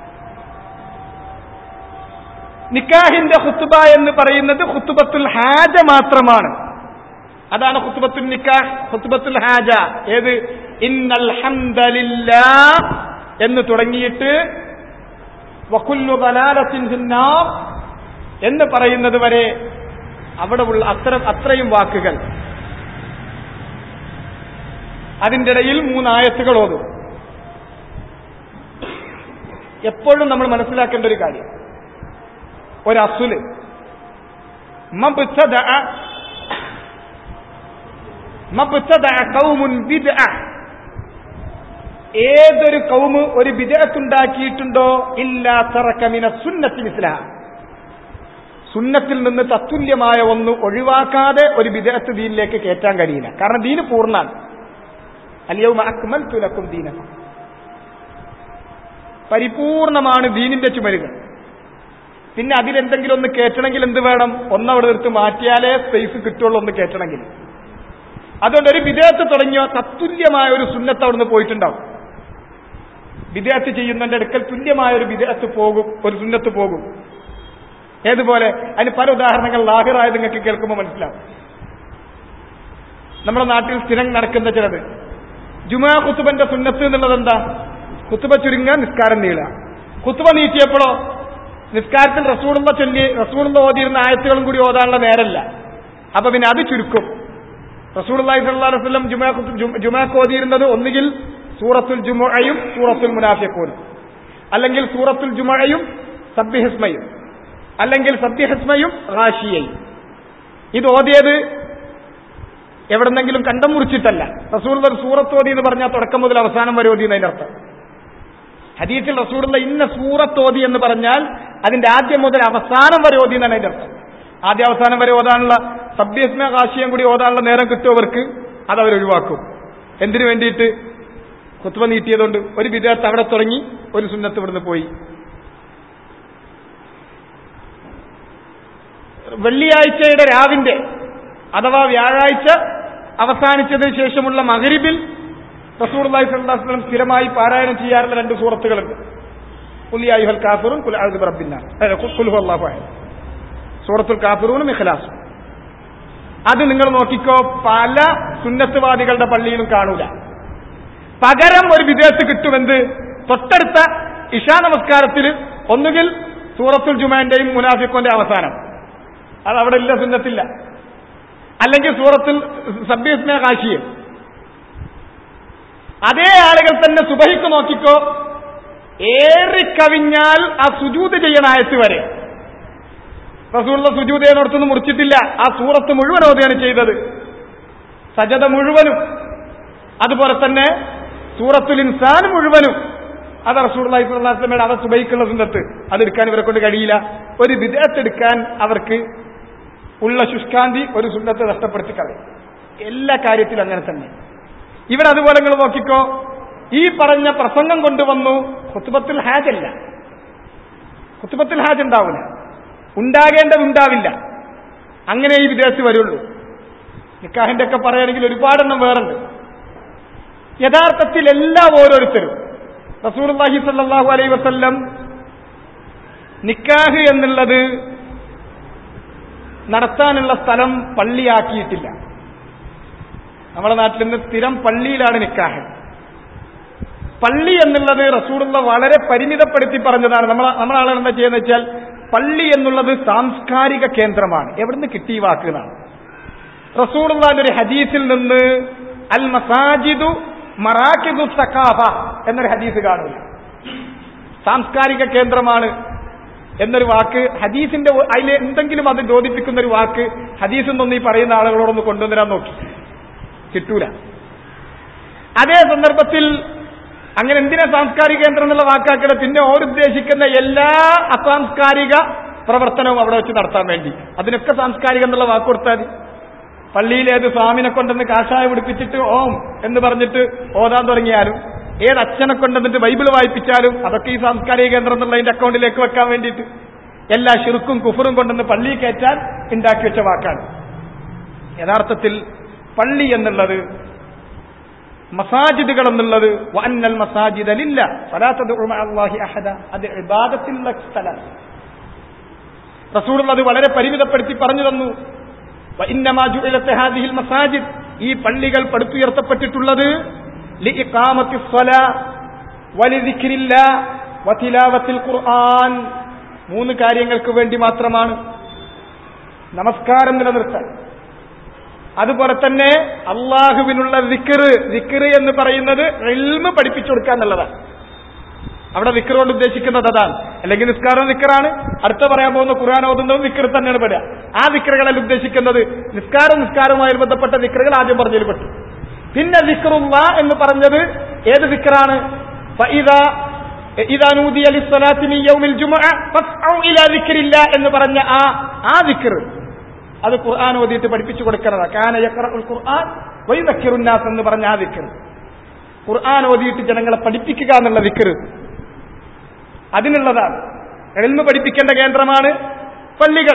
നിക്കാഹിന്റെ ഖുത്തുബ എന്ന് പറയുന്നത് ഖുത്തുബത്തുൽ ഹാജ മാത്രമാണ് അതാണ് ഖുത്തുബത്തുൽ നിക്കാഹ് ഖുത്തുബത്തുൽ ഹാജ ഏത് ഇന്നൽ ഹംദലില്ലാ എന്ന് തുടങ്ങിയിട്ട് വകുല്ലു ദലാലത്തിൻ ഫിന്നാർ എന്ന് പറയുന്നത് വരെ അവിടെ ഉള്ള അത്ര അത്രയും വാക്കുകൾ അതിൻ്റെ ഇടയിൽ മൂന്നായത്തുകൾ ഓതും എപ്പോഴും നമ്മൾ മനസ്സിലാക്കേണ്ട ഒരു കാര്യം ഒരസുല് മബ്തദഅ മബ്തദഅ ഖൗമുൻ ബിദ്അ ഏതൊരു കൗമ് ഒരു ബിദഅത്തുണ്ടാക്കിയിട്ടുണ്ടോ ഇല്ലാ തറക മിന സുന്നത്തിൽ ഇസ്ലാം സുന്നത്തിൽ നിന്ന് തത്തുല്യമായ ഒന്ന് ഒഴിവാക്കാതെ ഒരു ബിദഅത്ത് ദീനിലേക്ക് കയറ്റാൻ കഴിയില്ല കാരണം ദീന് പൂർണ്ണാണ് അലിയൗമ അക്മൽതു ലക്കും ദീനക്കും പരിപൂർണമാണ് ദീനിന്റെ ചുമരുകൾ പിന്നെ അതിലെന്തെങ്കിലും ഒന്ന് കയറ്റണമെങ്കിൽ എന്ത് വേണം ഒന്നവിടെ എടുത്ത് മാറ്റിയാലേ സ്പേസ് കിട്ടുള്ളൂ ഒന്ന് കയറ്റണമെങ്കിൽ അതുകൊണ്ട് ഒരു വിദേഹത്ത് തുടങ്ങിയോ തത്തുല്യമായ ഒരു സുന്നത്ത് അവിടുന്ന് പോയിട്ടുണ്ടാവും വിദേഹത്ത് ചെയ്യുന്നതിന്റെ അടുക്കൽ തുല്യമായ ഒരു വിദേഹത്ത് പോകും ഒരു സുന്നത്ത് പോകും ഏതുപോലെ അതിന് പല ഉദാഹരണങ്ങൾ ലാഹിറായത് നിങ്ങൾക്ക് കേൾക്കുമ്പോൾ മനസ്സിലാവും നമ്മുടെ നാട്ടിൽ സ്ഥിരം നടക്കുന്ന ചിലത് ജുമാ കുത്തുബന്റെ സുന്നത്ത് എന്നുള്ളത് എന്താ കുത്തുബ ചുരുങ്ങ നിസ്കാരം നീളുക കുത്തുബ നീട്ടിയപ്പോഴോ നിസ്കാരത്തിൽ റസൂളുള്ള ചൊല്ലി റസൂളുള്ള ഓതിയിരുന്ന ആയത്തുകളും കൂടി ഓതാനുള്ള നേരല്ല അപ്പൊ പിന്നെ അത് ചുരുക്കും റസൂലുള്ളാഹി സ്വല്ലല്ലാഹു അലൈഹി വസല്ലം ജുമാ ജുമാക്ക് ഓതിയിരുന്നത് ഒന്നുകിൽ സൂറത്തുൽ ജുമുഅയും സൂറത്തുൽ മുനാഫിഖൂനും അല്ലെങ്കിൽ സൂറത്തുൽ ജുമുഅയും സബ്ബിഹിസ്മയും അല്ലെങ്കിൽ സബ്യഹസ്മയും റാഷിയയും ഇത് ഓതിയത് എവിടെന്നെങ്കിലും കണ്ടം മുറിച്ചിട്ടല്ല റസൂലുള്ള ഒരു സൂറത്ത് ഓതി എന്ന് പറഞ്ഞാൽ തുടക്കം മുതൽ അവസാനം വരെ ഓതി എന്നതിന്റെ അർത്ഥം ഹദീസിൽ റസൂലുള്ള ഇന്ന സൂറത്ത് ഓതി എന്ന് പറഞ്ഞാൽ അതിന്റെ ആദ്യം മുതൽ അവസാനം വരെ ഓതി എന്നാണ് അതിന്റെ അർത്ഥം ആദ്യ അവസാനം വരെ ഓതാനുള്ള സബ്യസ്മ കാശിയം കൂടി ഓതാനുള്ള നേരം കിട്ടുമവർക്ക് അത് അവർ ഒഴിവാക്കും എന്തിനു വേണ്ടിയിട്ട് കുത്തുവ നീട്ടിയതുകൊണ്ട് ഒരു വിദേഹത്ത് അവിടെ തുടങ്ങി ഒരു സുന്നത്ത് ഇവിടുന്ന് പോയി വെള്ളിയാഴ്ചയുടെ രാവിന്റെ അഥവാ വ്യാഴാഴ്ച അവസാനിച്ചതിന് ശേഷമുള്ള മകരിബിൽ റസൂർലായി സല്ലാസ്ലം സ്ഥിരമായി പാരായണം ചെയ്യാറുള്ള രണ്ട് സൂറത്തുകളുണ്ട് കുലിയായുഹൽ കാഫിറും കുലാദ് റബ്ബിന്നാണ് കുൽഹു അള്ളാഹു സൂറത്തുൽ കാഫിറൂനും ഇഖ്ലാസും അത് നിങ്ങൾ നോക്കിക്കോ പല സുന്നത്തുവാദികളുടെ പള്ളിയിലും കാണൂല പകരം ഒരു വിദേശത്ത് കിട്ടുമെന്ത് തൊട്ടടുത്ത ഇഷാ നമസ്കാരത്തിൽ ഒന്നുകിൽ സൂറത്തുൽ ജുമാന്റെയും മുനാഫിഖോന്റെ അവസാനം അത് അവിടെ ഇല്ല സുന്നത്തില്ല അല്ലെങ്കിൽ സൂറത്തിൽ സബ്യസ്മ കാശിയും അതേ ആളുകൾ തന്നെ സുബഹിക്ക് നോക്കിക്കോ ഏറിക്കവിഞ്ഞാൽ ആ സുജൂത് ചെയ്യണ ആയത്ത് വരെ റസൂള്ള സുജൂതേനോടത്തൊന്നും മുറിച്ചിട്ടില്ല ആ സൂറത്ത് മുഴുവൻ ഓതുകയാണ് ചെയ്തത് സജത മുഴുവനും അതുപോലെ തന്നെ സൂറത്തുൽ ഇൻസാൻ മുഴുവനും അത് റസൂള്ളി സ്വലാസ്ലമയുടെ അവ സുബൈക്കുള്ള സുന്നത്ത് അതെടുക്കാൻ ഇവരെ കൊണ്ട് കഴിയില്ല ഒരു വിദേഹത്തെടുക്കാൻ അവർക്ക് ഉള്ള ശുഷ്കാന്തി ഒരു സുന്നത്തെ നഷ്ടപ്പെടുത്തി കളയും എല്ലാ കാര്യത്തിലും അങ്ങനെ തന്നെ ഇവിടെ അതുപോലെ നിങ്ങൾ നോക്കിക്കോ ഈ പറഞ്ഞ പ്രസംഗം കൊണ്ടുവന്നു കുത്തുബത്തുൽ ഹാജ് അല്ല കുത്തുബത്തുൽ ഹാജ് ഉണ്ടാവില്ല ഉണ്ടാകേണ്ടതുണ്ടാവില്ല അങ്ങനെ ഈ വിദേശത്ത് വരുള്ളൂ നിക്കാഹിന്റെ ഒക്കെ പറയുകയാണെങ്കിൽ ഒരുപാടെണ്ണം വേറുണ്ട് യഥാർത്ഥത്തിൽ എല്ലാ ഓരോരുത്തരും റസൂർഹി സല്ലാഹു അലൈ വസ്ല്ലം നിക്കാഹ് എന്നുള്ളത് നടത്താനുള്ള സ്ഥലം പള്ളിയാക്കിയിട്ടില്ല നമ്മുടെ നാട്ടിൽ നിന്ന് സ്ഥിരം പള്ളിയിലാണ് നിക്കാഹ് പള്ളി എന്നുള്ളത് റസൂലുള്ള വളരെ പരിമിതപ്പെടുത്തി പറഞ്ഞതാണ് നമ്മൾ നമ്മളാളുകൾ എന്താ ചെയ്യുന്നത് വെച്ചാൽ പള്ളി എന്നുള്ളത് സാംസ്കാരിക കേന്ദ്രമാണ് എവിടുന്ന് കിട്ടി ഈ വാക്കുകളാണ് റസൂലുള്ളാന്റെ ഒരു ഹദീസിൽ നിന്ന് അൽ മസാജിദു മറാക്കിദു സക്കാഫ എന്നൊരു ഹദീസ് കാണുക സാംസ്കാരിക കേന്ദ്രമാണ് എന്നൊരു വാക്ക് ഹദീസിന്റെ അതിൽ എന്തെങ്കിലും അത് ചോദിപ്പിക്കുന്ന ഒരു വാക്ക് ഹദീസിൽ നിന്നൊന്ന് ഈ പറയുന്ന ആളുകളോടൊന്ന് കൊണ്ടുവരാൻ നോക്കി കിട്ടൂല അതേ സന്ദർഭത്തിൽ അങ്ങനെ എന്തിനാ സാംസ്കാരിക കേന്ദ്രം എന്നുള്ള വാക്കാക്കല പിന്നെ ഓരുദ്ദേശിക്കുന്ന എല്ലാ അസാംസ്കാരിക പ്രവർത്തനവും അവിടെ വെച്ച് നടത്താൻ വേണ്ടി അതിനൊക്കെ സാംസ്കാരികം എന്നുള്ള വാക്ക് കൊടുത്താൽ മതി പള്ളിയിലേത് സ്വാമിനെ കൊണ്ടുവന്ന് കാഷായ പിടിപ്പിച്ചിട്ട് ഓം എന്ന് പറഞ്ഞിട്ട് ഓതാൻ തുടങ്ങിയാലും ഏത് അച്ഛനെ കൊണ്ടുവന്നിട്ട് ബൈബിൾ വായിപ്പിച്ചാലും അതൊക്കെ ഈ സാംസ്കാരിക കേന്ദ്രം എന്നുള്ളതിന്റെ അക്കൗണ്ടിലേക്ക് വെക്കാൻ വേണ്ടിയിട്ട് എല്ലാ ഷിർക്കും കുഫറും കൊണ്ടുവന്ന് പള്ളി കയറ്റാൻ ഉണ്ടാക്കി വെച്ച വാക്കാണ് യഥാർത്ഥത്തിൽ പള്ളി എന്നുള്ളത് മസാജിദുകൾ എന്നുള്ളത് വന്നൽ മസാജിദ് അലില്ല അള്ളാഹി അഹദ അത് ഇബാദത്തിലുള്ള സ്ഥലം റസൂൾ അത് വളരെ പരിമിതപ്പെടുത്തി പറഞ്ഞു തന്നു വഇന്നമാ ജുഇലത്ത് ഹാദിഹിൽ മസാജിദ് ഈ പള്ളികൾ പടുത്തുയർത്തപ്പെട്ടിട്ടുള്ളത് ലിഇഖാമത്തി സ്വലാ വലിദിക്രില്ലാ വതിലാവത്തിൽ ഖുർആൻ മൂന്ന് കാര്യങ്ങൾക്ക് വേണ്ടി മാത്രമാണ് നമസ്കാരം നിലനിർത്താൻ അതുപോലെ തന്നെ അള്ളാഹുവിനുള്ള വിക്കറ് വിക്കറ് എന്ന് പറയുന്നത് എൽമ് പഠിപ്പിച്ചു കൊടുക്കുക എന്നുള്ളതാണ് അവിടെ വിക്കർ കൊണ്ട് ഉദ്ദേശിക്കുന്നത് അതാണ് അല്ലെങ്കിൽ നിസ്കാരം വിക്കറാണ് അടുത്ത പറയാൻ പോകുന്ന ഖുർആൻ ഓതുന്നതും വിക്കർ തന്നെയാണ് പറയുക ആ വിക്കറുകളല്ല ഉദ്ദേശിക്കുന്നത് നിസ്കാരം നിസ്കാരവുമായി ബന്ധപ്പെട്ട വിക്കറുകൾ ആദ്യം പറഞ്ഞതിൽ പെട്ടു പിന്നെ വിക്കറുള്ള എന്ന് പറഞ്ഞത് ഏത് വിക്കറാണ് എന്ന് പറഞ്ഞ ആ ആ വിക്കർ അത് ഖുർആൻ ഓതിയിട്ട് പഠിപ്പിച്ചു കൊടുക്കുന്നതാണ് കാന യഖറഉൽ ഖുർആൻ വയുദക്കിറുന്നാസ് എന്ന് പറഞ്ഞ ആ വിക്കർ ഖുർആൻ ഓതിയിട്ട് ജനങ്ങളെ പഠിപ്പിക്കുക എന്നുള്ള വിക്കർ അതിനുള്ളതാണ് എൽമ പഠിപ്പിക്കേണ്ട കേന്ദ്രമാണ് പള്ളികൾ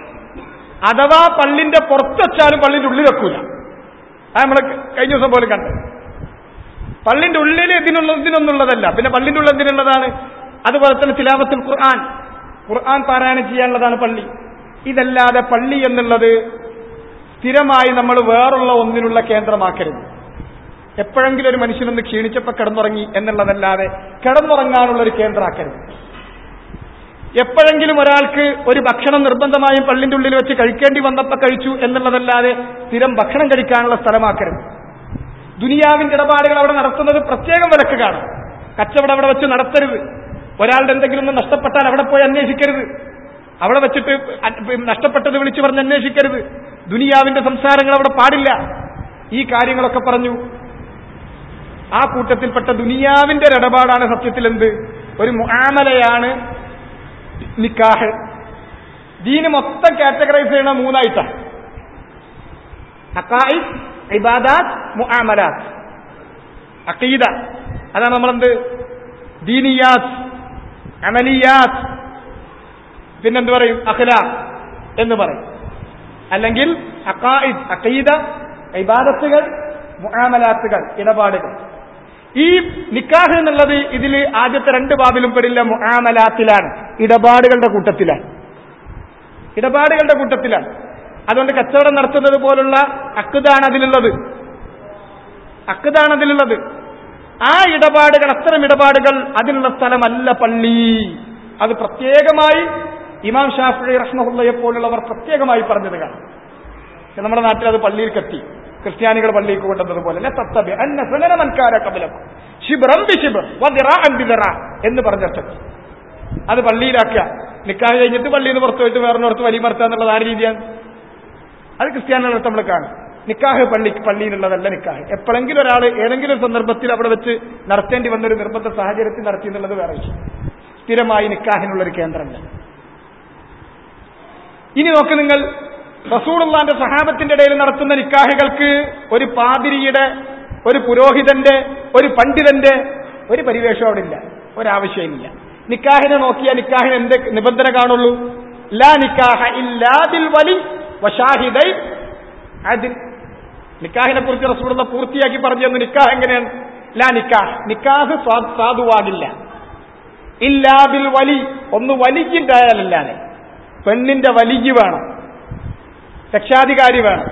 അഥവാ പള്ളിന്റെ പുറത്ത് വെച്ചാലും പള്ളിന്റെ ഉള്ളിൽ വെക്കൂല അത് നമ്മൾ കഴിഞ്ഞ ദിവസം പോലെ കണ്ടത് പള്ളിന്റെ ഉള്ളിൽ ഇതിനുള്ള ഇതിനൊന്നുള്ളതല്ല പിന്നെ പള്ളിന്റെ ഉള്ളിൽ എന്തിനുള്ളതാണ് അതുപോലെ തന്നെ തിലാവത്തിൽ ഖുർആൻ ഖുർആൻ പാരായണം ചെയ്യാനുള്ളതാണ് പള്ളി ഇതല്ലാതെ പള്ളി എന്നുള്ളത് സ്ഥിരമായി നമ്മൾ വേറുള്ള ഒന്നിനുള്ള കേന്ദ്രമാക്കരുത് എപ്പോഴെങ്കിലും ഒരു മനുഷ്യനൊന്ന് ക്ഷീണിച്ചപ്പോൾ കിടന്നുറങ്ങി എന്നുള്ളതല്ലാതെ കിടന്നുറങ്ങാനുള്ള ഒരു കേന്ദ്രമാക്കരുത് എപ്പോഴെങ്കിലും ഒരാൾക്ക് ഒരു ഭക്ഷണം നിർബന്ധമായും പള്ളിന്റെ ഉള്ളിൽ വെച്ച് കഴിക്കേണ്ടി വന്നപ്പോൾ കഴിച്ചു എന്നുള്ളതല്ലാതെ സ്ഥിരം ഭക്ഷണം കഴിക്കാനുള്ള സ്ഥലമാക്കരുത് ദുനിയാവിന്റെ ഇടപാടുകൾ അവിടെ നടത്തുന്നത് പ്രത്യേകം വിലക്ക് കാണും കച്ചവടം അവിടെ വെച്ച് നടത്തരുത് ഒരാളുടെ എന്തെങ്കിലും ഒന്ന് നഷ്ടപ്പെട്ടാൽ അവിടെ പോയി അന്വേഷിക്കരുത് അവിടെ വെച്ചിട്ട് നഷ്ടപ്പെട്ടത് വിളിച്ചു പറഞ്ഞ് അന്വേഷിക്കരുത് ദുനിയാവിന്റെ സംസാരങ്ങൾ അവിടെ പാടില്ല ഈ കാര്യങ്ങളൊക്കെ പറഞ്ഞു ആ കൂട്ടത്തിൽപ്പെട്ട ദുനിയാവിന്റെ ഇടപാടാണ് സത്യത്തിൽ എന്ത് ഒരു മുആമലയാണ് നിക്കാഹ് ദീന് മൊത്തം കാറ്റഗറൈസ് ചെയ്യണ മൂന്നായിട്ടാണ് അക്കായിദ് ഇബാദാത്ത് മുആമലാത്ത് അഖീദ അതാണ് നമ്മളെന്ത് ദീനിയാത്ത് അമലിയാത്ത് പിന്നെന്ത് പറയും അഖ്ലാ എന്ന് പറയും അല്ലെങ്കിൽ അക്കായിദ് അഖീദ ഇബാദത്തുകൾ മുആമലാത്തുകൾ ഇടപാടുകൾ ഈ നിക്കാഹ് എന്നുള്ളത് ഇതിൽ ആദ്യത്തെ രണ്ട് ബാബിലും പെടില്ല മുആമലാത്തിലാണ് ഇടപാടുകളുടെ കൂട്ടത്തിലാണ് ഇടപാടുകളുടെ കൂട്ടത്തിലാണ് അതുകൊണ്ട് കച്ചവടം നടത്തുന്നത് പോലുള്ള അക്കുതാണ് അതിലുള്ളത് അക്കുതാണ് അതിലുള്ളത് ആ ഇടപാടുകൾ അത്തരം ഇടപാടുകൾ അതിനുള്ള സ്ഥലമല്ല പള്ളി അത് പ്രത്യേകമായി ഇമാം ഷാഫി റഹ്മുള്ളയെ പോലുള്ളവർ പ്രത്യേകമായി പറഞ്ഞത് കാണാം നമ്മുടെ നാട്ടിൽ അത് പള്ളിയിൽ കെട്ടി ക്രിസ്ത്യാനികൾ പള്ളിയിൽ കൊണ്ടുവന്നതുപോലെ തത്തബി അന്ന സുനന മൻകാര കബലക്കും ശിബറം ബി ശിബർ വദിറാഅൻ ബിദിറ എന്ന് പറഞ്ഞിട്ട് അത് പള്ളിയിലാക്കുക നിക്കാഹ് കഴിഞ്ഞിട്ട് പള്ളിയിൽ നിന്ന് പുറത്തു പോയിട്ട് വേറൊരിടത്ത് വലിയ മറുത്തുക എന്നുള്ളത് ആ രീതിയാണ് അത് ക്രിസ്ത്യാനികളടുത്ത് നമ്മൾ കാണും നിക്കാഹ് പള്ളി പള്ളിയിലുള്ളതല്ല നിക്കാഹ് എപ്പോഴെങ്കിലും ഒരാൾ ഏതെങ്കിലും ഒരു സന്ദർഭത്തിൽ അവിടെ വെച്ച് നടത്തേണ്ടി വന്ന ഒരു നിർബന്ധ സാഹചര്യത്തിൽ നടത്തി എന്നുള്ളത് വേറെ വിഷയം സ്ഥിരമായി നിക്കാഹിനുള്ള ഒരു കേന്ദ്രമല്ല ഇനി നോക്ക് നിങ്ങൾ റസൂളുള്ളാന്റെ സഹാബത്തിന്റെ ഇടയിൽ നടത്തുന്ന നിക്കാഹുകൾക്ക് ഒരു പാതിരിയുടെ ഒരു പുരോഹിതന്റെ ഒരു പണ്ഡിതന്റെ ഒരു പരിവേഷം അവിടെ ഇല്ല ഒരാവശ്യമില്ല നിക്കാഹിനെ നോക്കിയാൽ നിക്കാഹിന് എന്ത് നിബന്ധന കാണുള്ളൂ ലാ നിക്കാഹ ഇല്ലാതിൽ വലി വഷാഹിദൈ അതിൽ നിക്കാഹിനെ കുറിച്ച് റസൂലുള്ള പൂർത്തിയാക്കി പറഞ്ഞു തന്നു നിക്കാഹ് എങ്ങനെയാണ് ലാ നിക്കാഹ് നിക്കാഹ് സാധുവാകില്ല ഇല്ലാതിൽ വലി ഒന്ന് വലിക്കുണ്ടായാലല്ലാതെ പെണ്ണിന്റെ വലിയ വേണം രക്ഷാധികാരി വേണം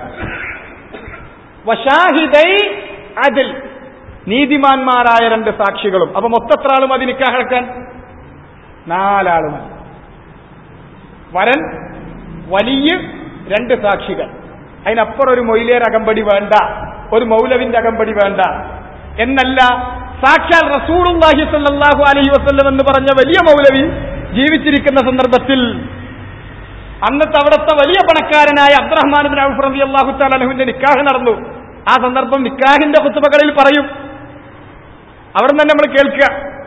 വഷാഹിദൈ അതിൽ നീതിമാന്മാരായ രണ്ട് സാക്ഷികളും അപ്പൊ മൊത്തത്ര ആളും അത് നിക്കാഹെടുക്കാൻ നാലാള് മതി വരൻ വലിയ രണ്ട് സാക്ഷികൾ അതിനപ്പുറം ഒരു മൊയിലേർ അകമ്പടി വേണ്ട ഒരു മൗലവിന്റെ അകമ്പടി വേണ്ട എന്നല്ല സാക്ഷാൽ റസൂലുള്ളാഹി സല്ലല്ലാഹു അലൈഹി വസല്ലം എന്ന് പറഞ്ഞ വലിയ മൗലവി ജീവിച്ചിരിക്കുന്ന സന്ദർഭത്തിൽ അന്നത്തെ അവിടുത്തെ വലിയ പണക്കാരനായ അബ്ദുറഹ്മാൻ ബിൻ ഔഫ് റളിയല്ലാഹു തആല അൻഹുവിന്റെ നിക്കാഹ് നടന്നു ആ സന്ദർഭം നിക്കാഹിന്റെ കുത്തുബകളിൽ പറയും അവിടെ തന്നെ നമ്മൾ കേൾക്കുക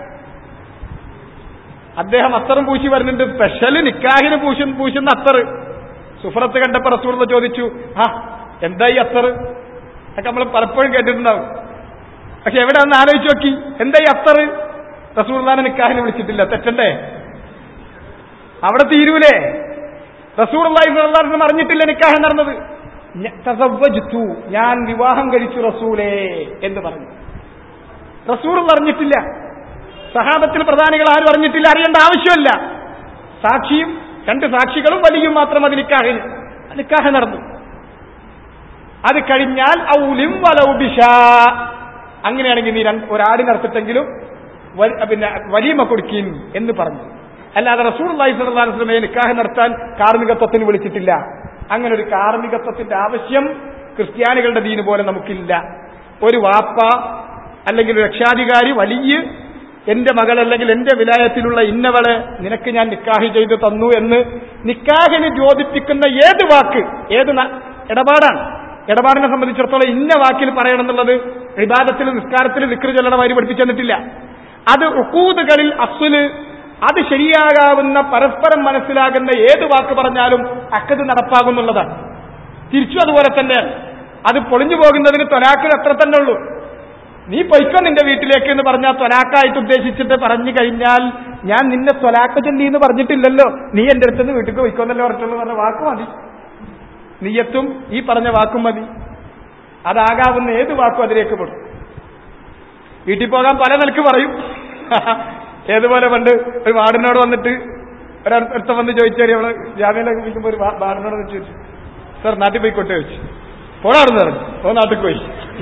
അദ്ദേഹം അത്തറും പൂശി വരുന്നുണ്ട് സ്പെഷ്യൽ നിക്കാഹിന് പൂശി പൂശുന്ന അത്തർ സുഫറത്ത് കണ്ടപ്പോ റസൂർന്ന് ചോദിച്ചു ആ എന്താ ഈ അത്തർ ഒക്കെ നമ്മൾ പലപ്പോഴും കേട്ടിട്ടുണ്ടാവും പക്ഷെ എവിടെ ഒന്ന് ആലോചിച്ച് നോക്കി എന്താ ഈ അത്തർ റസൂർദാനെ നിക്കാഹിന് വിളിച്ചിട്ടില്ല തെറ്റണ്ടേ അവിടെ തീരൂലേ റസൂർ അള്ളാഹിന്ന് അറിഞ്ഞിട്ടില്ല നിക്കാഹ് നടന്നത് ഞ- തസവ്വജ്തു, ഞാൻ വിവാഹം കഴിച്ചു റസൂലേ എന്ന് പറഞ്ഞു റസൂൾ പറഞ്ഞിട്ടില്ല സഹാബത്തിൽ പ്രധാനികൾ ആരും അറിഞ്ഞിട്ടില്ല അറിയേണ്ട ആവശ്യമില്ല സാക്ഷിയും രണ്ട് സാക്ഷികളും വലിയും മാത്രം അത് നിക്കാഹിന് നിക്കാഹ് നടന്നു അത് കഴിഞ്ഞാൽ ഔലിം വലൗബിഷ അങ്ങനെയാണെങ്കിൽ നീ രണ്ട് ഒരാടിനടുത്തിട്ടെങ്കിലും വ- പിന്നെ വലീമ കൊടുക്കീൻ എന്ന് പറഞ്ഞു അല്ലാതെ റസൂൽ അള്ളാഹി സ്വല്ലല്ലാഹു അലൈഹി വസല്ലമയെ നിക്കാഹ് നടത്താൻ കാർമികത്വത്തിന് വിളിച്ചിട്ടില്ല അങ്ങനെ ഒരു കാർമികത്വത്തിന്റെ ആവശ്യം ക്രിസ്ത്യാനികളുടെ ദീന് പോലെ നമുക്കില്ല ഒരു വാപ്പ അല്ലെങ്കിൽ ഒരു രക്ഷാധികാരി വലിയ എന്റെ മകൾ അല്ലെങ്കിൽ എന്റെ വിലായത്തിലുള്ള ഇന്നവളെ നിനക്ക് ഞാൻ നിക്കാഹ് ചെയ്തു തന്നു എന്ന് നിക്കാഹിന് ദ്യോതിപ്പിക്കുന്ന ഏത് വാക്ക് ഏത് ന- ഇടപാടാണ് ഇടപാടിനെ സംബന്ധിച്ചിടത്തോളം ഇന്ന വാക്കിൽ പറയണം എന്നുള്ളത് വിവാദത്തിൽ നിസ്കാരത്തിൽ വിക്രി ചൊല്ലണമായി പഠിപ്പിച്ചു തന്നിട്ടില്ല അത് ഉക്കൂതുകളിൽ അസുല് അത് ശരിയാകാവുന്ന പരസ്പരം മനസ്സിലാകുന്ന ഏത് വാക്ക് പറഞ്ഞാലും അക്കത് നടപ്പാകുന്നുള്ളതാണ് തിരിച്ചു അതുപോലെ തന്നെ അത് പൊളിഞ്ഞു പോകുന്നതിന് തൊലാക്കിൽ അത്ര തന്നെ ഉള്ളൂ നീ പൊയ്ക്കോ നിന്റെ വീട്ടിലേക്ക് എന്ന് പറഞ്ഞാൽ തൊലാക്കായിട്ട് ഉദ്ദേശിച്ചിട്ട് പറഞ്ഞു കഴിഞ്ഞാൽ ഞാൻ നിന്നെ തൊലാക്ക ചൊല്ലി എന്ന് പറഞ്ഞിട്ടില്ലല്ലോ നീ എന്റെ അടുത്ത് നിന്ന് വീട്ടിൽ പൊയ്ക്കോന്നല്ലോ പറഞ്ഞുള്ളൂ പറഞ്ഞ വാക്ക് മതി നീയത്തും ഈ പറഞ്ഞ വാക്കും മതി അതാകാവുന്ന ഏത് വാക്കും അതിലേക്ക് പെടും വീട്ടിൽ പോകാൻ പല നിലക്ക് പറയും ഏതുപോലെ പണ്ട് ഒരു വാർഡിനോട് വന്നിട്ട് ഒരടുത്ത വന്ന് ചോദിച്ചാൽ അവള് ജാമ്യയിലൊക്കെ വിളിക്കുമ്പോൾ ഒരു വാ- വാർഡിനോട് വന്ന് ചോദിച്ചു സാർ നാട്ടിൽ പോയിക്കോട്ടെ ചോദിച്ചു പോടാടുന്ന് പറഞ്ഞു ഓ നാട്ടിൽ പോയി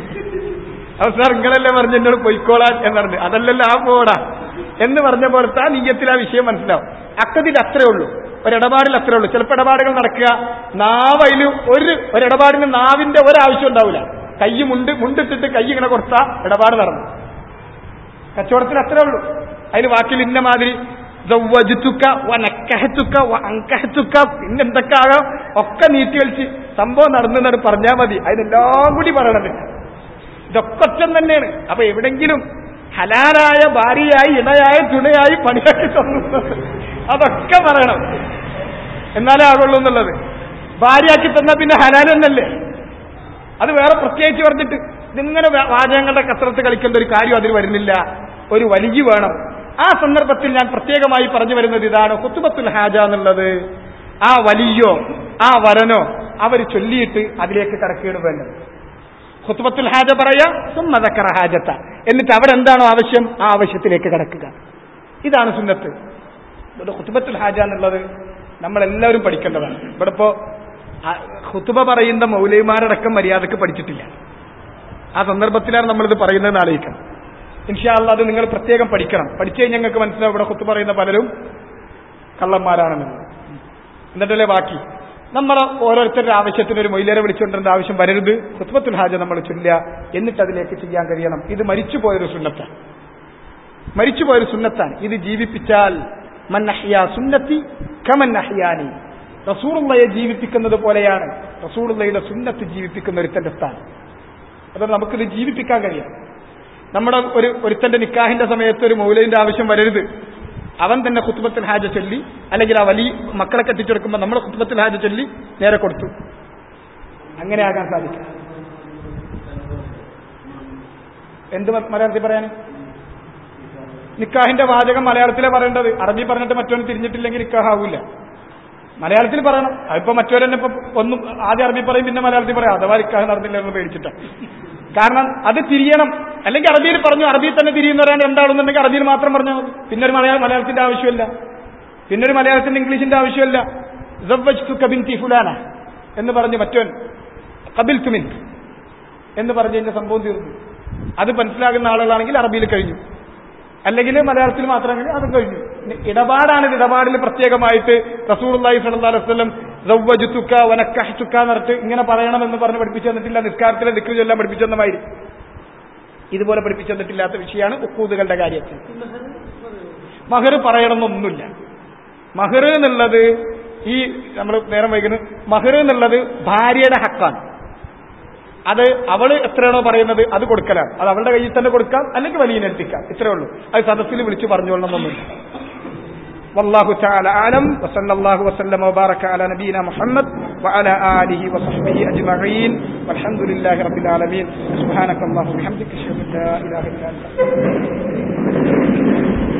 അപ്പൊ സാർ നിങ്ങളല്ലേ പറഞ്ഞ് എന്നോട് പൊയ്ക്കോളാൻ എന്നറിഞ്ഞു അതല്ലല്ലോ ആ പോടാ എന്ന് പറഞ്ഞ പോലത്തെ ആ നീയത്തിൽ ആ വിഷയം മനസ്സിലാവും അക്കതിൽ അത്രേ ഉള്ളൂ ഒരിടപാടിൽ അത്രേ ഉള്ളൂ ചിലപ്പോൾ ഇടപാടുകൾ നടക്കുക നാവയിൽ ഒരു ഒരിടപാടിന് നാവിന്റെ ഒരാവശ്യം ഉണ്ടാവില്ല കൈ മുണ്ട് മുണ്ടിട്ടിട്ട് കൈ ഇങ്ങനെ കൊടുത്താ ഇടപാട് നടന്നു കച്ചവടത്തിൽ അത്രേ ഉള്ളൂ അതിന് വാക്കിൽ ഇന്ന മാതിരി സവ്വജിത്തുക്ക വനക്കഹത്തുക്ക അങ്കഹത്തുക്ക പിന്നെന്തൊക്കെ ആകാം ഒക്കെ നീട്ടി കളിച്ച് സംഭവം നടന്നെന്നാണ് പറഞ്ഞാൽ മതി അതിനെല്ലാം കൂടി പറയണത് ഇതൊക്കെ ഒറ്റം തന്നെയാണ് അപ്പൊ എവിടെങ്കിലും ഹലാലായ ഭാര്യയായി ഇണയായ തുണയായി പണിയാക്കി തന്നു അതൊക്കെ പറയണം എന്നാലേ ആകുള്ളൂ എന്നുള്ളത് ഭാര്യയാക്കി തന്നാൽ പിന്നെ ഹലാൽ തന്നെയല്ലേ അത് വേറെ പ്രത്യേകിച്ച് പറഞ്ഞിട്ട് ഇതിങ്ങനെ വാ- വാചകങ്ങളുടെ കസരത്ത് കളിക്കേണ്ട ഒരു കാര്യം അതിൽ വരുന്നില്ല ഒരു വലിയ വേണം ആ സന്ദർഭത്തിൽ ഞാൻ പ്രത്യേകമായി പറഞ്ഞു വരുന്നത് ഇതാണ് കുത്തുബത്തുൽ ഹാജ എന്നുള്ളത് ആ വലിയോ ആ വരനോ അവർ ചൊല്ലിയിട്ട് അതിലേക്ക് കടക്കുകയാണ് വേണ്ടത് ഖുത്ബത്തുൽ ഹാജ പറയാ സുമ്മതക്കറ ഹാജത്ത എന്നിട്ട് അവിടെ എന്താണോ ആവശ്യം ആ ആവശ്യത്തിലേക്ക് കടക്കുക ഇതാണ് സുന്നത്ത് ഇവിടെ ഖുത്ബത്തുൽ ഹാജ എന്നുള്ളത് നമ്മളെല്ലാവരും പഠിക്കേണ്ടതാണ് ഇവിടെ ഇപ്പോ ഖുത്ബ പറയുന്ന മൗലൈമാരടക്കം മര്യാദക്ക് പഠിച്ചിട്ടില്ല ആ സന്ദർഭത്തിലാണ് നമ്മളിത് പറയുന്നതെന്ന് ആലോചിക്കണം ഇൻഷാല്ല അത് നിങ്ങൾ പ്രത്യേകം പഠിക്കണം പഠിച്ചു കഴിഞ്ഞാൽ ഞങ്ങൾക്ക് മനസ്സിലാവും ഇവിടെ കുത്തു പറയുന്ന പലരും കള്ളന്മാരാണെന്നുള്ളത് എന്നിട്ടല്ലേ ബാക്കി നമ്മൾ ഓരോരുത്തരുടെ ആവശ്യത്തിന് ഒരു മൊയിലേറെ വിളിച്ചുകൊണ്ടിരുന്ന ആവശ്യം വരരുത് ഹുത്ബത്തുൽ ഹാജ നമ്മൾ ചൊല്ലുക എന്നിട്ട് അതിലേക്ക് ചെയ്യാൻ കഴിയണം ഇത് മരിച്ചുപോയൊരു സുന്നത്താണ് മരിച്ചുപോയൊരു സുന്നത്താണ് ഇത് ജീവിപ്പിച്ചാൽ മന്നഹ്യ സുന്നത്തി കമൻ അഹ്യാനി റസൂറുള്ളയെ ജീവിപ്പിക്കുന്നത് പോലെയാണ് റസൂറുള്ളയുടെ സുന്നത്ത് ജീവിപ്പിക്കുന്ന ഒരുത്തന്റെ സ്ഥാനം അതുകൊണ്ട് നമുക്കിത് ജീവിപ്പിക്കാൻ കഴിയാം നമ്മുടെ ഒരു ഒരുത്തന്റെ നിക്കാഹിന്റെ സമയത്ത് ഒരു മൗലവിന്റെ ആവശ്യം വരരുത് അവൻ തന്നെ കുത്തുബത്തിൽ ഹാജ ചൊല്ലി അല്ലെങ്കിൽ ആ വലിയ മക്കളെ കെട്ടിച്ചെടുക്കുമ്പോൾ നമ്മൾ കുത്തുബത്തിൽ ഹാജ ചൊല്ലി നേരെ കൊടുത്തു അങ്ങനെ ആകാൻ സാധിക്കും എന്ത് മ- മലയാളത്തിൽ പറയാൻ നിക്കാഹിന്റെ വാചകം മലയാളത്തിലെ പറയേണ്ടത് അറബി പറഞ്ഞിട്ട് മറ്റൊന്ന് തിരിഞ്ഞിട്ടില്ലെങ്കിൽ നിക്കാഹ് ആവൂല മലയാളത്തിൽ പറയണം അതിപ്പോ മറ്റവരെന്നെ ഇപ്പൊ ഒന്നും ആദ്യം അറബി പറയും പിന്നെ മലയാളത്തിൽ പറയാം അഥവാ നിക്കാഹ് നടന്നില്ല എന്ന് പേടിച്ചിട്ടാ കാരണം അത് തിരിയണം അല്ലെങ്കിൽ അറബിയിൽ പറഞ്ഞു അറബിയിൽ തന്നെ തിരിയുന്നവരാൻ രണ്ടാളുന്നുണ്ടെങ്കിൽ അറബിയിൽ മാത്രം പറഞ്ഞാൽ മതി പിന്നെ ഒരു മലയാളം മലയാളത്തിന്റെ ആവശ്യമില്ല പിന്നെ ഒരു മലയാളത്തിന്റെ ഇംഗ്ലീഷിന്റെ ആവശ്യമില്ല സവ്വജ്തു കബിൻതി ഫുലാന എന്ന് പറഞ്ഞ് മറ്റവൻ കബിൽ തുമിൻ എന്ന് പറഞ്ഞ് ഇതിന്റെ സംഭവം തീർന്നു അത് മനസ്സിലാകുന്ന ആളുകളാണെങ്കിൽ അറബിയിൽ കഴിഞ്ഞു അല്ലെങ്കിൽ മലയാളത്തിൽ മാത്രമെങ്കിൽ അതും കഴിഞ്ഞു ഇനി ഇടപാടാണ് ഇത് ഇടപാടിൽ പ്രത്യേകമായിട്ട് റസൂർല്ലാഹി സല്ലല്ലാഹു അലൈഹി വസല്ലം സവ്വജുത്തുക്ക വനക്കഹ്തുക്ക എന്ന് പറഞ്ഞിട്ട് ഇങ്ങനെ പറയണമെന്ന് പറഞ്ഞ് പഠിപ്പിച്ചു തന്നിട്ടില്ല നിസ്കാരത്തിലെ ദിക്റ് ചൊല്ലാൻ പഠിപ്പിച്ചു തന്നമാതിരി ഇതുപോലെ പഠിപ്പിച്ചു തന്നിട്ടില്ലാത്ത വിഷയമാണ് ഉക്കൂതുകളുടെ കാര്യത്തിൽ മഹർ പറയണമെന്നൊന്നുമില്ല മഹർ എന്നുള്ളത് ഈ നമ്മൾ നേരം വൈകുന്നു മഹർ എന്നുള്ളത് ഭാര്യയുടെ ഹക്കാണ് അത് അവള് എത്രയാണോ പറയുന്നത് അത് കൊടുക്കലാണ് അത് അവളുടെ കയ്യിൽ തന്നെ കൊടുക്കാം അല്ലെങ്കിൽ വലിയ എത്തിക്കാം ഇത്രേ ഉള്ളൂ അത് സദസ്സിൽ വിളിച്ചു പറഞ്ഞുകൊള്ളണമെന്നൊന്നുമില്ല والله تعالى أعلم وصلى الله وسلم وبارك على نبينا محمد وعلى آله وصحبه أجمعين والحمد لله رب العالمين سبحانك اللهم وبحمدك أشهد أن لا إله إلا أنت